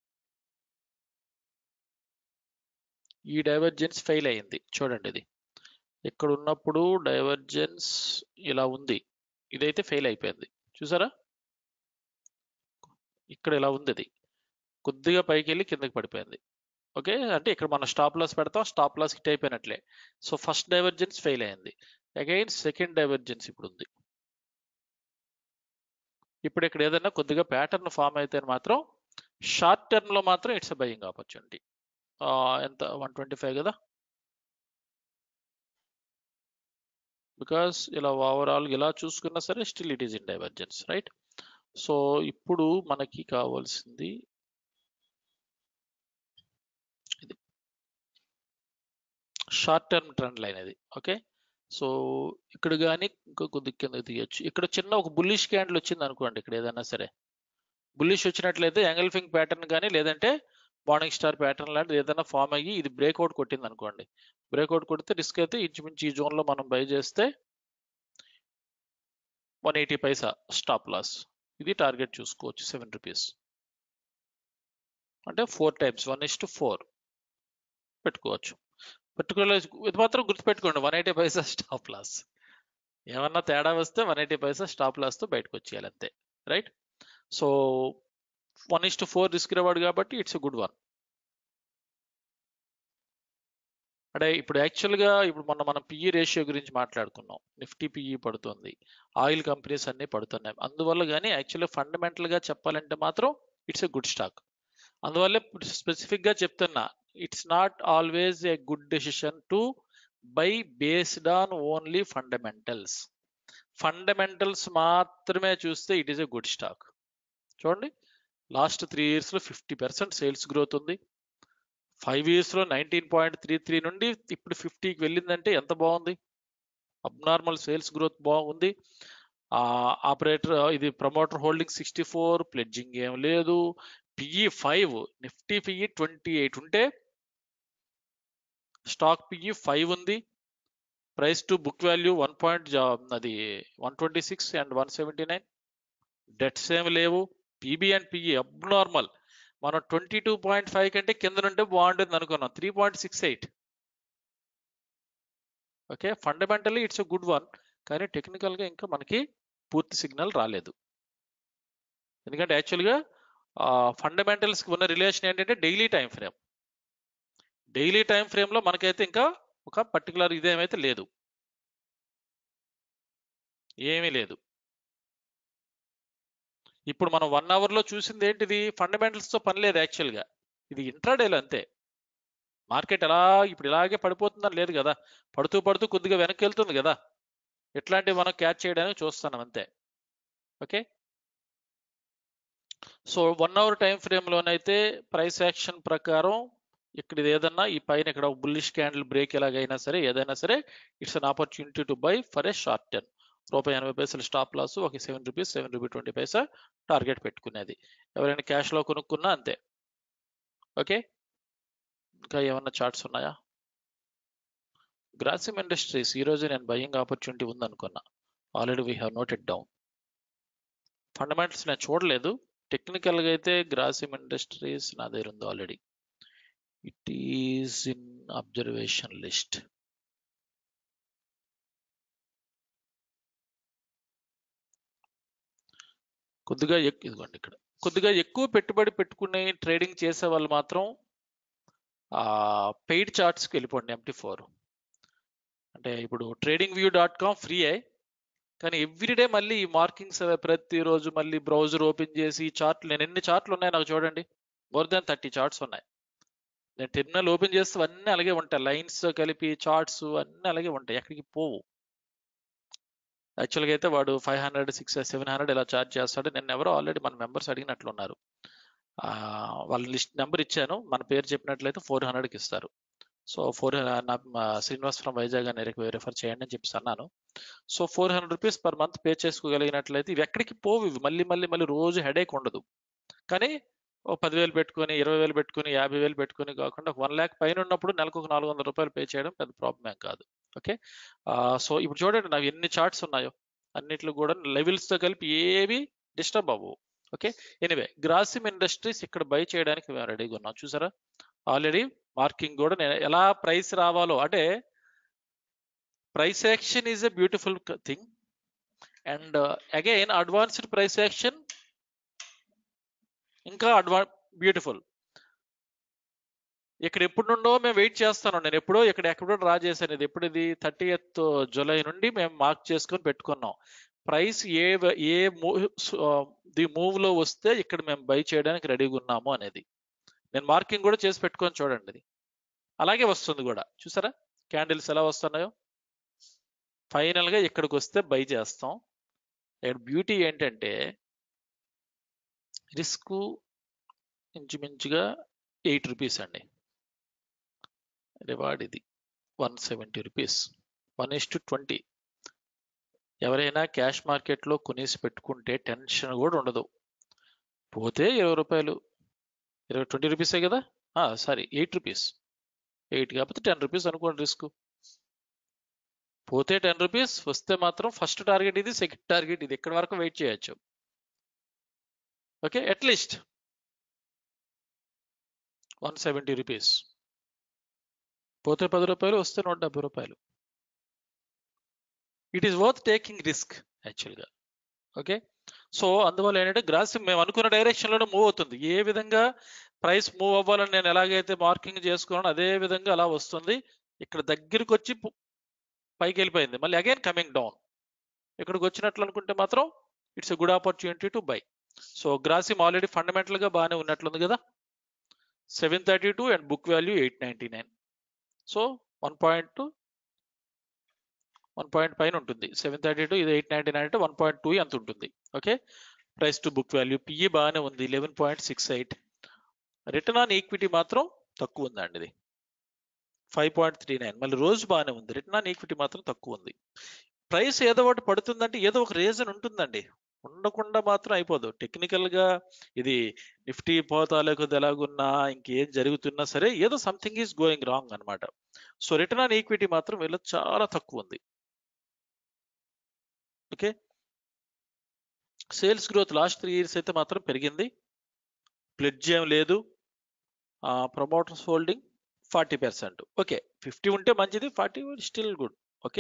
B: ఈ డైవర్జెన్స్ ఫెయిల్ అయింది చూడండి ఇది ఇక్కడ ఉన్నప్పుడు డైవర్జెన్స్ ఇలా ఉంది ఇదైతే ఫెయిల్ అయిపోయింది చూసారా ఇక్కడ ఇలా ఉంది ఇది కొద్దిగా పైకి వెళ్ళి కిందకి పడిపోయింది ఓకే అంటే ఇక్కడ మనం స్టాప్ లాస్ పెడతాం స్టాప్ లాస్ హిట్ అయిపోయినట్లే సో ఫస్ట్ డైవర్జెన్స్ ఫెయిల్ అయింది అగైన్ సెకండ్ డైవర్జెన్స్ ఇప్పుడు ఉంది ఇప్పుడు ఇక్కడ ఏదైనా కొద్దిగా ప్యాటర్న్ ఫామ్ అయితే మాత్రం షార్ట్ టర్మ్ లో మాత్రం ఇట్స్ బయింగ్ ఆపర్చునిటీ ఎంత వన్ ట్వంటీ ఫైవ్ కదా బికాస్ ఇలా ఓవరాల్ ఇలా చూసుకున్నా సరే still it is in divergence right so ఇప్పుడు మనకి కావాల్సింది ఇది షార్ట్ టర్మ్ ట్రెండ్ లైన్ ఇది ఓకే సో ఇక్కడ కానీ ఇంకా కొద్ది కింద తీయచ్చు ఇక్కడ చిన్న ఒక బుల్లిష్ క్యాండిల్ వచ్చింది అనుకోండి ఇక్కడ ఏదైనా సరే బుల్లిష్ వచ్చినట్లయితే యాంగల్ఫింగ్ ప్యాటర్న్ కానీ లేదంటే మార్నింగ్ స్టార్ ప్యాటర్న్ లాంటిది ఏదైనా ఫామ్ అయ్యి ఇది బ్రేక్అవుట్ కొట్టింది అనుకోండి బ్రేక్అవుట్ కొడితే రిస్క్ అయితే ఇంచుమించు ఈ జోన్లో మనం బై చేస్తే one eighty paisa stop loss ఇది టార్గెట్ చూసుకోవచ్చు సెవెన్ రూపీస్ అంటే four times one is to four పెట్టుకోవచ్చు పర్టికులర్ ఇది మాత్రం గుర్తుపెట్టుకోండి one eighty paisa stop loss ఏమన్నా తేడా వస్తే వన్ ఎయిటీ పైసా స్టాప్ లాస్తో బయటకు వచ్చేయాలి అంతే right so one is to four risk reward కాబట్టి ఇట్స్ ఎ గుడ్ వన్ అంటే ఇప్పుడు యాక్చువల్గా ఇప్పుడు మొన్న మనం పిఈ రేషియో గురించి మాట్లాడుకున్నాం నిఫ్టీ పిఈ పడుతుంది ఆయిల్ కంపెనీస్ అన్నీ పడుతున్నాయి అందువల్ల కానీ యాక్చువల్గా ఫండమెంటల్గా చెప్పాలంటే మాత్రం ఇట్స్ ఎ గుడ్ స్టాక్ అందువల్ల స్పెసిఫిక్గా చెప్తున్నా it's not always a good decision to buy based on only fundamentals fundamentals మాత్రమే చూస్తే it is a good stock చూడండి లాస్ట్ త్రీ ఇయర్స్లో ఫిఫ్టీ పర్సెంట్ సేల్స్ గ్రోత్ ఉంది ఫైవ్ ఇయర్స్లో నైన్టీన్ పాయింట్ త్రీ త్రీ నుండి ఇప్పుడు ఫిఫ్టీకి వెళ్ళిందంటే ఎంత బాగుంది అబ్నార్మల్ సేల్స్ గ్రోత్ బాగుంది ఆపరేటర్ ఇది promoter holding sixty four pledging ఏం లేదు PE five Nifty PE twenty eight ఉంటే స్టాక్ పిఈ ఫైవ్ ఉంది price to book value one point అది one twenty six and one seventy nine debts ఏమి లేవు PB and PE abnormal మనం twenty two point five కంటే కింద నుండి బాగుంటుంది అనుకున్నాం three point six eight okay fundamentally it's a good one కానీ టెక్నికల్గా ఇంకా మనకి పూర్తి సిగ్నల్ రాలేదు ఎందుకంటే యాక్చువల్గా ఫండమెంటల్స్కి ఉన్న రిలేషన్ ఏంటంటే daily time frame daily time ఫ్రేమ్లో మనకైతే ఇంకా ఒక పర్టికులర్ ఇదేమైతే లేదు ఏమీ లేదు ఇప్పుడు మనం వన్ అవర్లో చూసింది ఏంటిది ఫండమెంటల్స్తో పని లేదు యాక్చువల్గా ఇది ఇంట్రాడేలో అంతే మార్కెట్ ఎలా ఇప్పుడు ఇలాగే పడిపోతుందని లేదు కదా పడుతూ పడుతూ కొద్దిగా వెనక్కి వెళ్తుంది కదా ఇట్లాంటివి మనం క్యాచ్ చేయడానికి చూస్తున్నాం అంతే okay so one hour time ఫ్రేమ్లోనైతే ప్రైస్ యాక్షన్ ప్రకారం ఇక్కడ ఇది ఏదన్నా ఈ పైన ఇక్కడ బుల్లిష్ క్యాండిల్ బ్రేక్ ఎలాగైనా సరే ఏదైనా సరే it's an opportunity to buy for a short term రూపాయి ఎనభై పైసలు స్టాప్ లాస్ ఒక seven rupees seven rupee twenty paisa target పెట్టుకునేది ఎవరైనా క్యాష్లో కొనుక్కున్నా అంతే ఓకే ఇంకా ఏమన్నా చార్ట్స్ ఉన్నాయా గ్రాసిమ్ ఇండస్ట్రీస్ ఈరోజు నేను బయింగ్ ఆపర్చునిటీ ఉందనుకున్నా already we have noted down fundamentals నేను చూడలేదు టెక్నికల్గా అయితే గ్రాసిమ్ ఇండస్ట్రీస్ నా దగ్గర ఉంది already it is in observation list కొద్దిగా ఎక్కువ ఇదిగోండి ఇక్కడ కొద్దిగా ఎక్కువ పెట్టుబడి పెట్టుకుని ట్రేడింగ్ చేసే వాళ్ళు మాత్రం పెయిడ్ చార్ట్స్కి వెళ్ళిపోండి ఎంటీ ఫోర్ అంటే ఇప్పుడు trading view dot com free అయ్యి కానీ ఎవ్రీడే మళ్ళీ ఈ మార్కింగ్స్ ప్రతిరోజు మళ్ళీ బ్రౌజర్ ఓపెన్ చేసి చార్ట్లు నేను ఎన్ని చార్ట్లు ఉన్నాయి నాకు చూడండి మోర్ దాన్ థర్టీ చార్ట్స్ ఉన్నాయి నేను టెర్మినల్ ఓపెన్ చేస్తే అన్నీ అలాగే ఉంటాయి లైన్స్ కలిపి చార్ట్స్ అన్నీ అలాగే ఉంటాయి ఎక్కడికి పోవు యాక్చువల్గా అయితే వాడు five hundred six seven hundred ఇలా ఛార్జ్ చేస్తాడు నేను ఎవరో ఆల్రెడీ మన మెంబర్స్ అడిగినట్లు ఉన్నారు వాళ్ళ లిస్ట్ నెంబర్ ఇచ్చాను మన పేరు చెప్పినట్లయితే ఫోర్ హండ్రెడ్కి ఇస్తారు so four Srinivas from Vizag అని రెఫర్ చేయండి అని చెప్పి అన్నాను so four hundred rupees per month pay చేసుకోగలిగినట్లయితే ఇవి ఎక్కడికి పోవు ఇవి మళ్ళీ మళ్ళీ మళ్ళీ రోజు హెడేక్ ఉండదు కానీ ఓ పదివేలు పెట్టుకొని ఇరవై వేలు పెట్టుకొని యాభై వేలు పెట్టుకొని కాకుండా వన్ ల్యాక్ పైన ఉన్నప్పుడు నెలకు ఒక నాలుగు వందల రూపాయలు పే చేయడం పెద్ద ప్రాబ్లం ఏం కాదు ఓకే సో ఇప్పుడు చూడండి నాకు ఎన్ని చార్ట్స్ ఉన్నాయో అన్నిట్లో కూడా లెవెల్స్తో కలిపి ఏవి డిస్టర్బ్ అవ్వవు ఓకే ఎనివే గ్రాసిమ్ ఇండస్ట్రీస్ ఇక్కడ బై చేయడానికి మేము రెడీగా ఉన్నాం చూసారా ఆల్రెడీ మార్కింగ్ కూడా నేను ఎలా ప్రైస్ రావాలో అంటే price action is a beautiful thing and again advanced price action ఇంకా అడ్వా బ్యూటిఫుల్ ఇక్కడ ఎప్పుడు నుండో మేము వెయిట్ చేస్తాను నేను ఎప్పుడో ఇక్కడ ఎక్కడో డ్రా చేశాను ఇది ఎప్పుడు ఇది థర్టీ ఎత్ జూలై నుండి మేము మార్క్ చేసుకొని పెట్టుకున్నాం ప్రైస్ ఏ వ- ఏ మూవ్ ది మూవ్ లో వస్తే ఇక్కడ మేము బై చేయడానికి రెడీగా ఉన్నాము అనేది నేను మార్కింగ్ కూడా చేసి పెట్టుకొని చూడండి ఇది అలాగే వస్తుంది కూడా చూసారా క్యాండిల్స్ ఎలా వస్తున్నాయో ఫైనల్ గా ఇక్కడికి వస్తే బై చేస్తాం ఇక్కడ బ్యూటీ ఏంటంటే రిస్క్ ఇంచుమించుగా ఎయిట్ రూపీస్ అండి రివార్డ్ ఇది one seventy rupees one is to twenty ఎవరైనా క్యాష్ మార్కెట్లో కొనేసి పెట్టుకుంటే టెన్షన్ కూడా ఉండదు పోతే ఇరవై రూపాయలు ఇరవై ట్వంటీ రూపీసే కదా సారీ ఎయిట్ రూపీస్ ఎయిట్ కాకపోతే టెన్ రూపీస్ అనుకోండి రిస్క్ పోతే టెన్ రూపీస్ వస్తే మాత్రం ఫస్ట్ టార్గెట్ ఇది సెకండ్ టార్గెట్ ఇది ఇక్కడ వరకు వెయిట్ చేయొచ్చు okay at least one seventy rupees పోతే పది రూపాయలు వస్తే నూట డెబ్బై రూపాయలు it is worth taking risk యాక్చువల్గా ఓకే సో అందువల్ల ఏంటంటే గ్రాస్ మేము అనుకున్న డైరెక్షన్ లోనే మూవ్ అవుతుంది ఏ విధంగా ప్రైస్ మూవ్ అవ్వాలని నేను ఎలాగైతే మార్కింగ్ చేసుకున్నానో అదే విధంగా అలా వస్తుంది ఇక్కడ దగ్గరికి వచ్చి పు- పైకి వెళ్ళిపోయింది మళ్ళీ అగైన్ కమింగ్ డౌన్ ఇక్కడికి వచ్చినట్లు అనుకుంటే మాత్రం it's a good opportunity to buy so Grasim already fundamental గా బాగానే ఉన్నట్లుంది కదా seven thirty two and book value eight ninety nine so one point one point పైన ఉంటుంది సెవెన్ థర్టీ టూ ఇది ఎయిట్ నైన్టీ నైన్ అంటే వన్ పాయింట్ టూ ఎంత ఉంటుంది okay price to book value PE బాగానే ఉంది eleven point six eight return on equity మాత్రం తక్కువ ఉందండి ఇది ఫైవ్ పాయింట్ త్రీ నైన్ మళ్ళీ రోజు బాగానే ఉంది రిటర్న్ ఆన్ ఈక్విటీ మాత్రం తక్కువ ఉంది ప్రైస్ ఏదో ఒకటి పడుతుందంటే ఏదో ఒక రీజన్ ఉంటుందండి ఉండకుండా మాత్రం అయిపోదు టెక్నికల్ గా ఇది నిఫ్టీ పోతా లేకపోతే ఎలాగున్నా ఇంకేం జరుగుతున్నా సరే ఏదో సంథింగ్ ఈజ్ గోయింగ్ రాంగ్ అన్నమాట సో రిటర్న్ ఆన్ ఈక్విటీ మాత్రం వీళ్ళ చాలా తక్కువ ఉంది okay sales growth last three years అయితే మాత్రం పెరిగింది ప్లెడ్జ్ ఏం లేదు promoters holding forty percent okay fifty ఉంటే మంచిది forty still good okay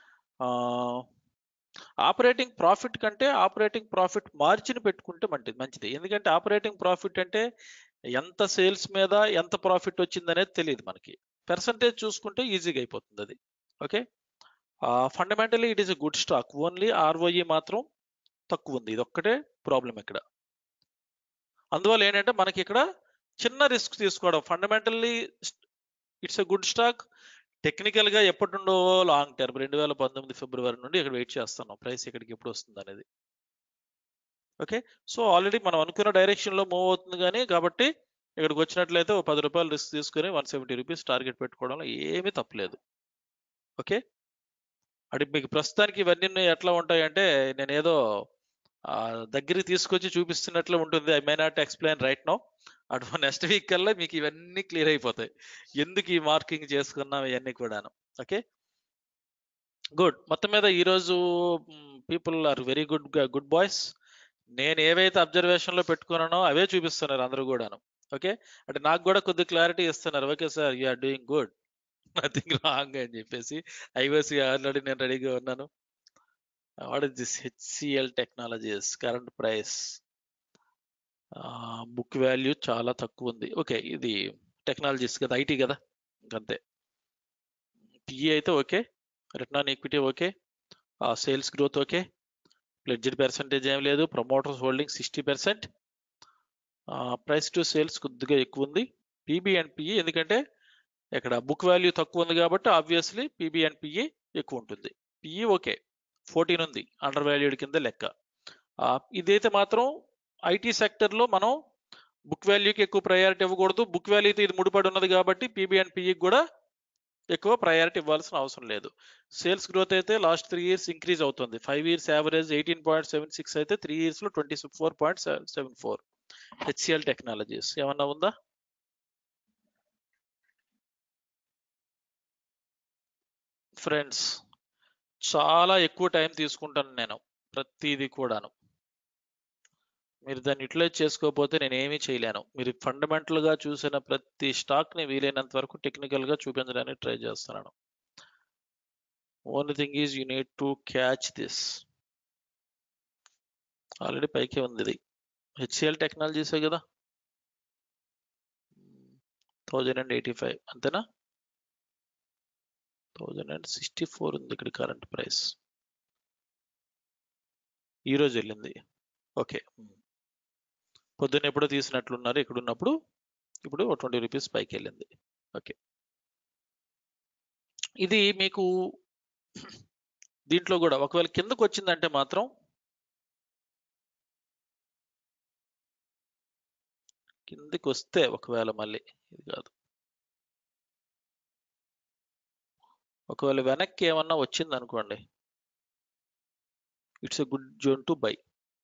B: operating profit కంటే ఆపరేటింగ్ ప్రాఫిట్ మార్జిన్ పెట్టుకుంటే మంచిది మంచిది ఎందుకంటే ఆపరేటింగ్ ప్రాఫిట్ అంటే ఎంత సేల్స్ మీద ఎంత ప్రాఫిట్ వచ్చింది అనేది తెలియదు మనకి పర్సంటేజ్ చూసుకుంటే ఈజీగా అయిపోతుంది అది okay fundamentally it is a good stock only ROE మాత్రం తక్కువ ఉంది ఇది ఒక్కటే ప్రాబ్లం ఇక్కడ అందువల్ల ఏంటంటే మనకి ఇక్కడ చిన్న రిస్క్ తీసుకోవడం fundamentally it's a good stock technical గా ఎప్పటి నుండో లాంగ్ టర్మ్ రెండు వేల పంతొమ్మిది ఫిబ్రవరి నుండి ఇక్కడ వెయిట్ చేస్తున్నాం ప్రైస్ ఇక్కడికి ఎప్పుడు వస్తుంది అనేది ఓకే సో ఆల్రెడీ మనం అనుకున్న డైరెక్షన్ లో మూవ్ అవుతుంది కానీ కాబట్టి ఇక్కడికి వచ్చినట్లయితే ఒక పది రూపాయలు రిస్క్ తీసుకుని వన్ సెవెంటీ రూపీస్ టార్గెట్ పెట్టుకోవడంలో ఏమీ తప్పలేదు ఓకే అది మీకు ప్రస్తుతానికి ఇవన్నీ ఎట్లా ఉంటాయంటే నేను ఏదో ఆ, దగ్గరికి తీసుకొచ్చి చూపిస్తున్నట్లు ఉంటుంది I may not explain right no అటు నెక్స్ట్ వీక్ కల్లా మీకు ఇవన్నీ క్లియర్ అయిపోతాయి ఎందుకు ఈ మార్కింగ్ చేసుకున్నాం ఇవన్నీ కూడాను ఓకే గుడ్ మొత్తం మీద ఈరోజు people are very good good boys నేను ఏవైతే అబ్జర్వేషన్ లో పెట్టుకున్నానో అవే చూపిస్తున్నారు అందరూ కూడాను ఓకే అంటే నాకు కూడా కొద్ది క్లారిటీ ఇస్తున్నారు okay sir you are doing good nothing wrong అని చెప్పేసి ఐఓసి ఆల్రెడీ నేను రెడీగా ఉన్నాను what is this HCL Technologies current price book value చాలా తక్కువ ఉంది ఓకే ఇది టెక్నాలజీస్ కదా ఐటీ కదా అంతే పిఈ అయితే okay return on equity okay sales growth okay pledged percentage ఏం లేదు promoters holding sixty percent price to sales కొద్దిగా ఎక్కువ ఉంది పీబీ అండ్ పిఈ ఎందుకంటే ఇక్కడ బుక్ వాల్యూ తక్కువ ఉంది కాబట్టి ఆబ్వియస్లీ పీబీ అండ్ పిఈ ఎక్కువ ఉంటుంది పిఈ ఓకే ఫోర్టీన్ ఉంది అండర్ వాల్యూడ్ కింద లెక్క ఆ, ఇదైతే మాత్రం ఐటీ సెక్టర్లో మనం బుక్ వాల్యూకి ఎక్కువ ప్రయారిటీ ఇవ్వకూడదు బుక్ వాల్యూతో ఇది ముడిపడి ఉన్నది కాబట్టి పీబీ అండ్ పిఈకి కూడా ఎక్కువ ప్రయారిటీ ఇవ్వాల్సిన అవసరం లేదు సేల్స్ గ్రోత్ అయితే లాస్ట్ త్రీ ఇయర్స్ ఇంక్రీజ్ అవుతుంది five years average eighteen point seven six అయితే త్రీ ఇయర్స్ లో twenty four point seven four HCL Technologies ఏమన్నా ఉందా ఫ్రెండ్స్ చాలా ఎక్కువ టైం తీసుకుంటాను నేను ప్రతిదీ కూడాను మీరు దాన్ని యూటిలైజ్ చేసుకోకపోతే నేను ఏమీ చేయలేను మీరు ఫండమెంటల్ గా చూసిన ప్రతి స్టాక్ ని వీలైనంత వరకు టెక్నికల్ గా చూపించడానికి ట్రై చేస్తున్నాను only thing is you need to catch this already పైకే ఉంది ఇది హెచ్సిఎల్ టెక్నాలజీసే కదా థౌజండ్ అండ్ ఎయిటీ ఫైవ్ అంతేనా థౌజండ్ అండ్ సిక్స్టీ ఫోర్ ఉంది ఇక్కడ కరెంట్ ప్రైస్ ఈ రోజు వెళ్ళింది ఓకే పొద్దున్న ఎప్పుడో తీసినట్లున్నారు ఇక్కడ ఉన్నప్పుడు ఇప్పుడు ట్వంటీ రూపీస్ పైకి వెళ్ళింది ఓకే ఇది మీకు దీంట్లో కూడా ఒకవేళ కిందకు వచ్చిందంటే మాత్రం కిందకి వస్తే ఒకవేళ మళ్ళీ ఇది కాదు ఒకవేళ వెనక్కి ఏమన్నా వచ్చింది అనుకోండి it's a good zone to buy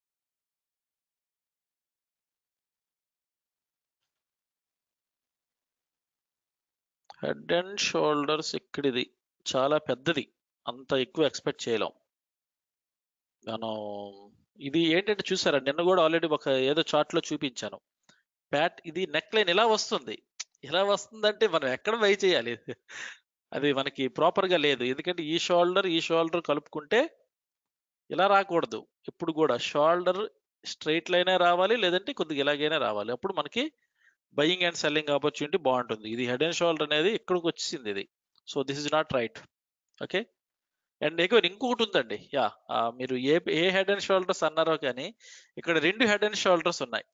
B: head and shoulders ఇక్కడిది చాలా పెద్దది అంత ఎక్కువ ఎక్స్పెక్ట్ చేయలేం మనం ఇది ఏంటంటే చూసారా నిన్న కూడా ఆల్రెడీ ఒక ఏదో చార్ట్ లో చూపించాను ప్యాట్ ఇది నెక్ లైన్ ఇలా వస్తుంది ఇలా వస్తుందంటే మనం ఎక్కడ బై చేయాలి అది మనకి ప్రాపర్ గా లేదు ఎందుకంటే ఈ షోల్డర్ ఈ షోల్డర్ కలుపుకుంటే ఇలా రాకూడదు ఎప్పుడు కూడా షోల్డర్ స్ట్రైట్ లైనే రావాలి లేదంటే కొద్దిగా ఇలాగైనా రావాలి అప్పుడు మనకి బయింగ్ అండ్ సెల్లింగ్ ఆపర్చునిటీ బాగుంటుంది ఇది హెడ్ అండ్ షోల్డర్ అనేది ఇక్కడికి వచ్చింది ఇది so this is not right okay and ఎక్కువ ఇంకొకటి ఉందండి యా మీరు ఏ ఏ హెడ్ అండ్ షోల్డర్స్ అన్నారో కానీ ఇక్కడ రెండు హెడ్ అండ్ షోల్డర్స్ ఉన్నాయి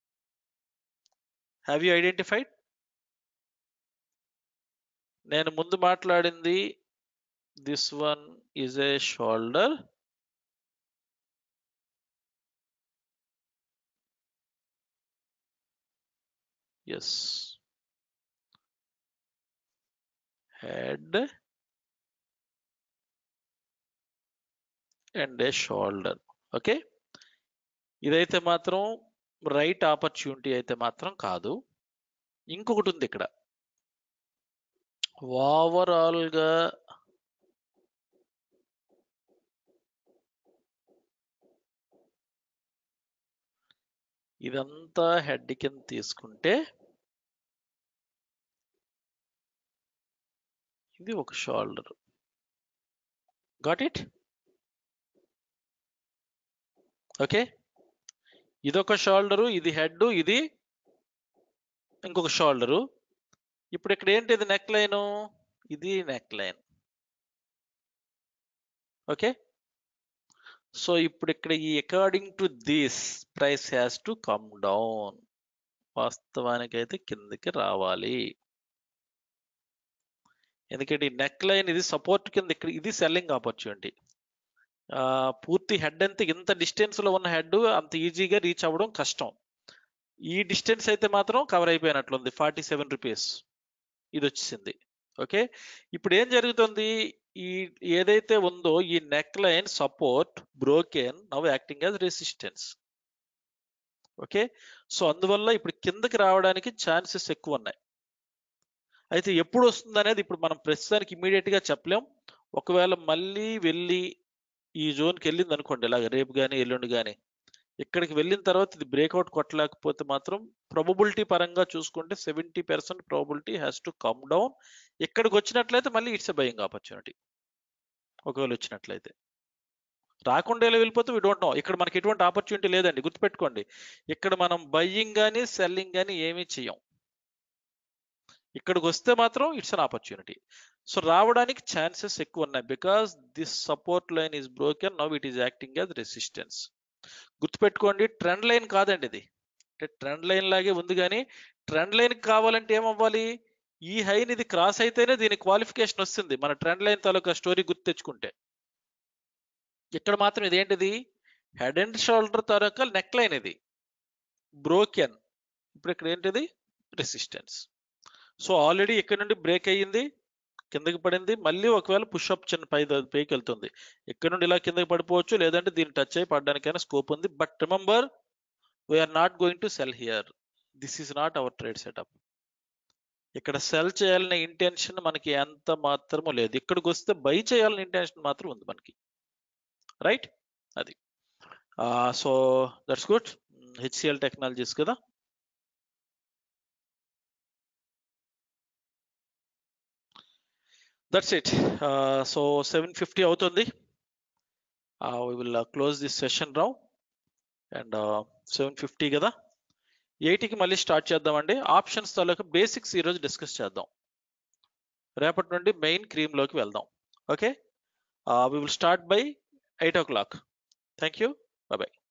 B: హ్యావ్ యూ ఐడెంటిఫైడ్ నేను ముందు మాట్లాడింది this one is a shoulder yes head and a shoulder okay ఇదైతే మాత్రం రైట్ ఆపర్చునిటీ అయితే మాత్రం కాదు ఇంకొకటి ఉంది ఇక్కడ ఓవరాల్ గా ఇదంతా హెడ్ కింద తీసుకుంటే ఇది ఒక షోల్డర్ గాట్ ఇట్ ఓకే ఇదొక షోల్డరు ఇది హెడ్ ఇది ఇంకొక షోల్డరు ఇప్పుడు ఇక్కడ ఏంటి ఇది నెక్ లైన్ ఇది నెక్ లైన్ ఓకే సో ఇప్పుడు ఇక్కడ ఈ according to this price has to come down వాస్తవానికి అయితే కిందకి రావాలి ఎందుకంటే ఈ నెక్ లైన్ ఇది సపోర్ట్ కింద ఇక్కడ ఇది సెల్లింగ్ ఆపర్చునిటీ పూర్తి హెడ్ అంతా ఇంత డిస్టెన్స్ లో ఉన్న హెడ్ అంత ఈజీగా రీచ్ అవ్వడం కష్టం ఈ డిస్టెన్స్ అయితే మాత్రం కవర్ అయిపోయినట్లుంది ఫార్టీ సెవెన్ రూపీస్ ఇది వచ్చేసింది ఓకే ఇప్పుడు ఏం జరుగుతుంది ఈ ఏదైతే ఉందో ఈ neck line support broken now acting as resistance okay so అందువల్ల ఇప్పుడు కిందకి రావడానికి ఛాన్సెస్ ఎక్కువ ఉన్నాయి అయితే ఎప్పుడు వస్తుంది అనేది ఇప్పుడు మనం ప్రస్తుతానికి ఇమీడియట్ గా చెప్పలేం ఒకవేళ మళ్ళీ వెళ్ళి ఈ జోన్కి వెళ్ళింది అనుకోండి ఇలాగ రేపు కానీ ఎల్లుండి కానీ ఇక్కడికి వెళ్ళిన తర్వాత ఇది బ్రేక్అవుట్ కొట్టలేకపోతే మాత్రం ప్రాబబిలిటీ పరంగా చూసుకుంటే seventy percent probability has to come down ఇక్కడికి వచ్చినట్లయితే మళ్ళీ ఇట్స్ ఎ బయింగ్ ఆపర్చునిటీ ఒకవేళ వచ్చినట్లయితే రాకుండా ఇలా వెళ్ళిపోతే వీ డోంట్ నో ఇక్కడ మనకి ఎటువంటి ఆపర్చునిటీ లేదండి గుర్తుపెట్టుకోండి ఇక్కడ మనం బయ్యింగ్ కానీ సెల్లింగ్ కానీ ఏమీ చెయ్యం ఇక్కడికి వస్తే మాత్రం ఇట్స్ అన్ ఆపర్చునిటీ సో రావడానికి ఛాన్సెస్ ఎక్కువ ఉన్నాయి because this support line is broken now it is acting as resistance గుర్తుపెట్టుకోండి ట్రెండ్ లైన్ కాదండి ఇది అంటే ట్రెండ్ లైన్ లాగే ఉంది కానీ ట్రెండ్ లైన్ కావాలంటే ఏమవ్వాలి ఈ హైని ఇది క్రాస్ అయితేనే దీని క్వాలిఫికేషన్ వస్తుంది మన ట్రెండ్ లైన్ తాలూకా స్టోరీ గుర్తు తెచ్చుకుంటే ఇక్కడ మాత్రం ఇదేంటిది హెడ్ అండ్ షోల్డర్ తాలూకా నెక్ లైన్ ఇది బ్రోకెన్ ఇప్పుడు ఇక్కడ ఏంటిది రెసిస్టెన్స్ సో ఆల్రెడీ ఇక్కడ నుండి బ్రేక్ అయ్యింది కిందకి పడింది మళ్ళీ ఒకవేళ పుష్అప్ చిన్న పై పైకి వెళ్తుంది ఇక్కడ నుండి ఇలా కిందకి పడిపోవచ్చు లేదంటే దీన్ని టచ్ అయి పడడానికైనా స్కోప్ ఉంది but remember we are not going to sell here this is not our trade setup ఇక్కడ సెల్ చేయాలనే ఇంటెన్షన్ మనకి ఎంత మాత్రమో లేదు ఇక్కడికి వస్తే బై చేయాలనే ఇంటెన్షన్ మాత్రం ఉంది మనకి రైట్ అది so that's good HCL Technologies కదా that's it so seven fifty అవుతుంది we will close this session రావు అండ్ సెవెన్ ఫిఫ్టీ కదా ఎయిటీకి మళ్ళీ స్టార్ట్ చేద్దామండి ఆప్షన్స్ తాలూకు బేసిక్స్ ఈరోజు డిస్కస్ చేద్దాం రేపటి నుండి మెయిన్ క్రీమ్లోకి వెళ్దాం okay we will start by eight o'clock thank you bye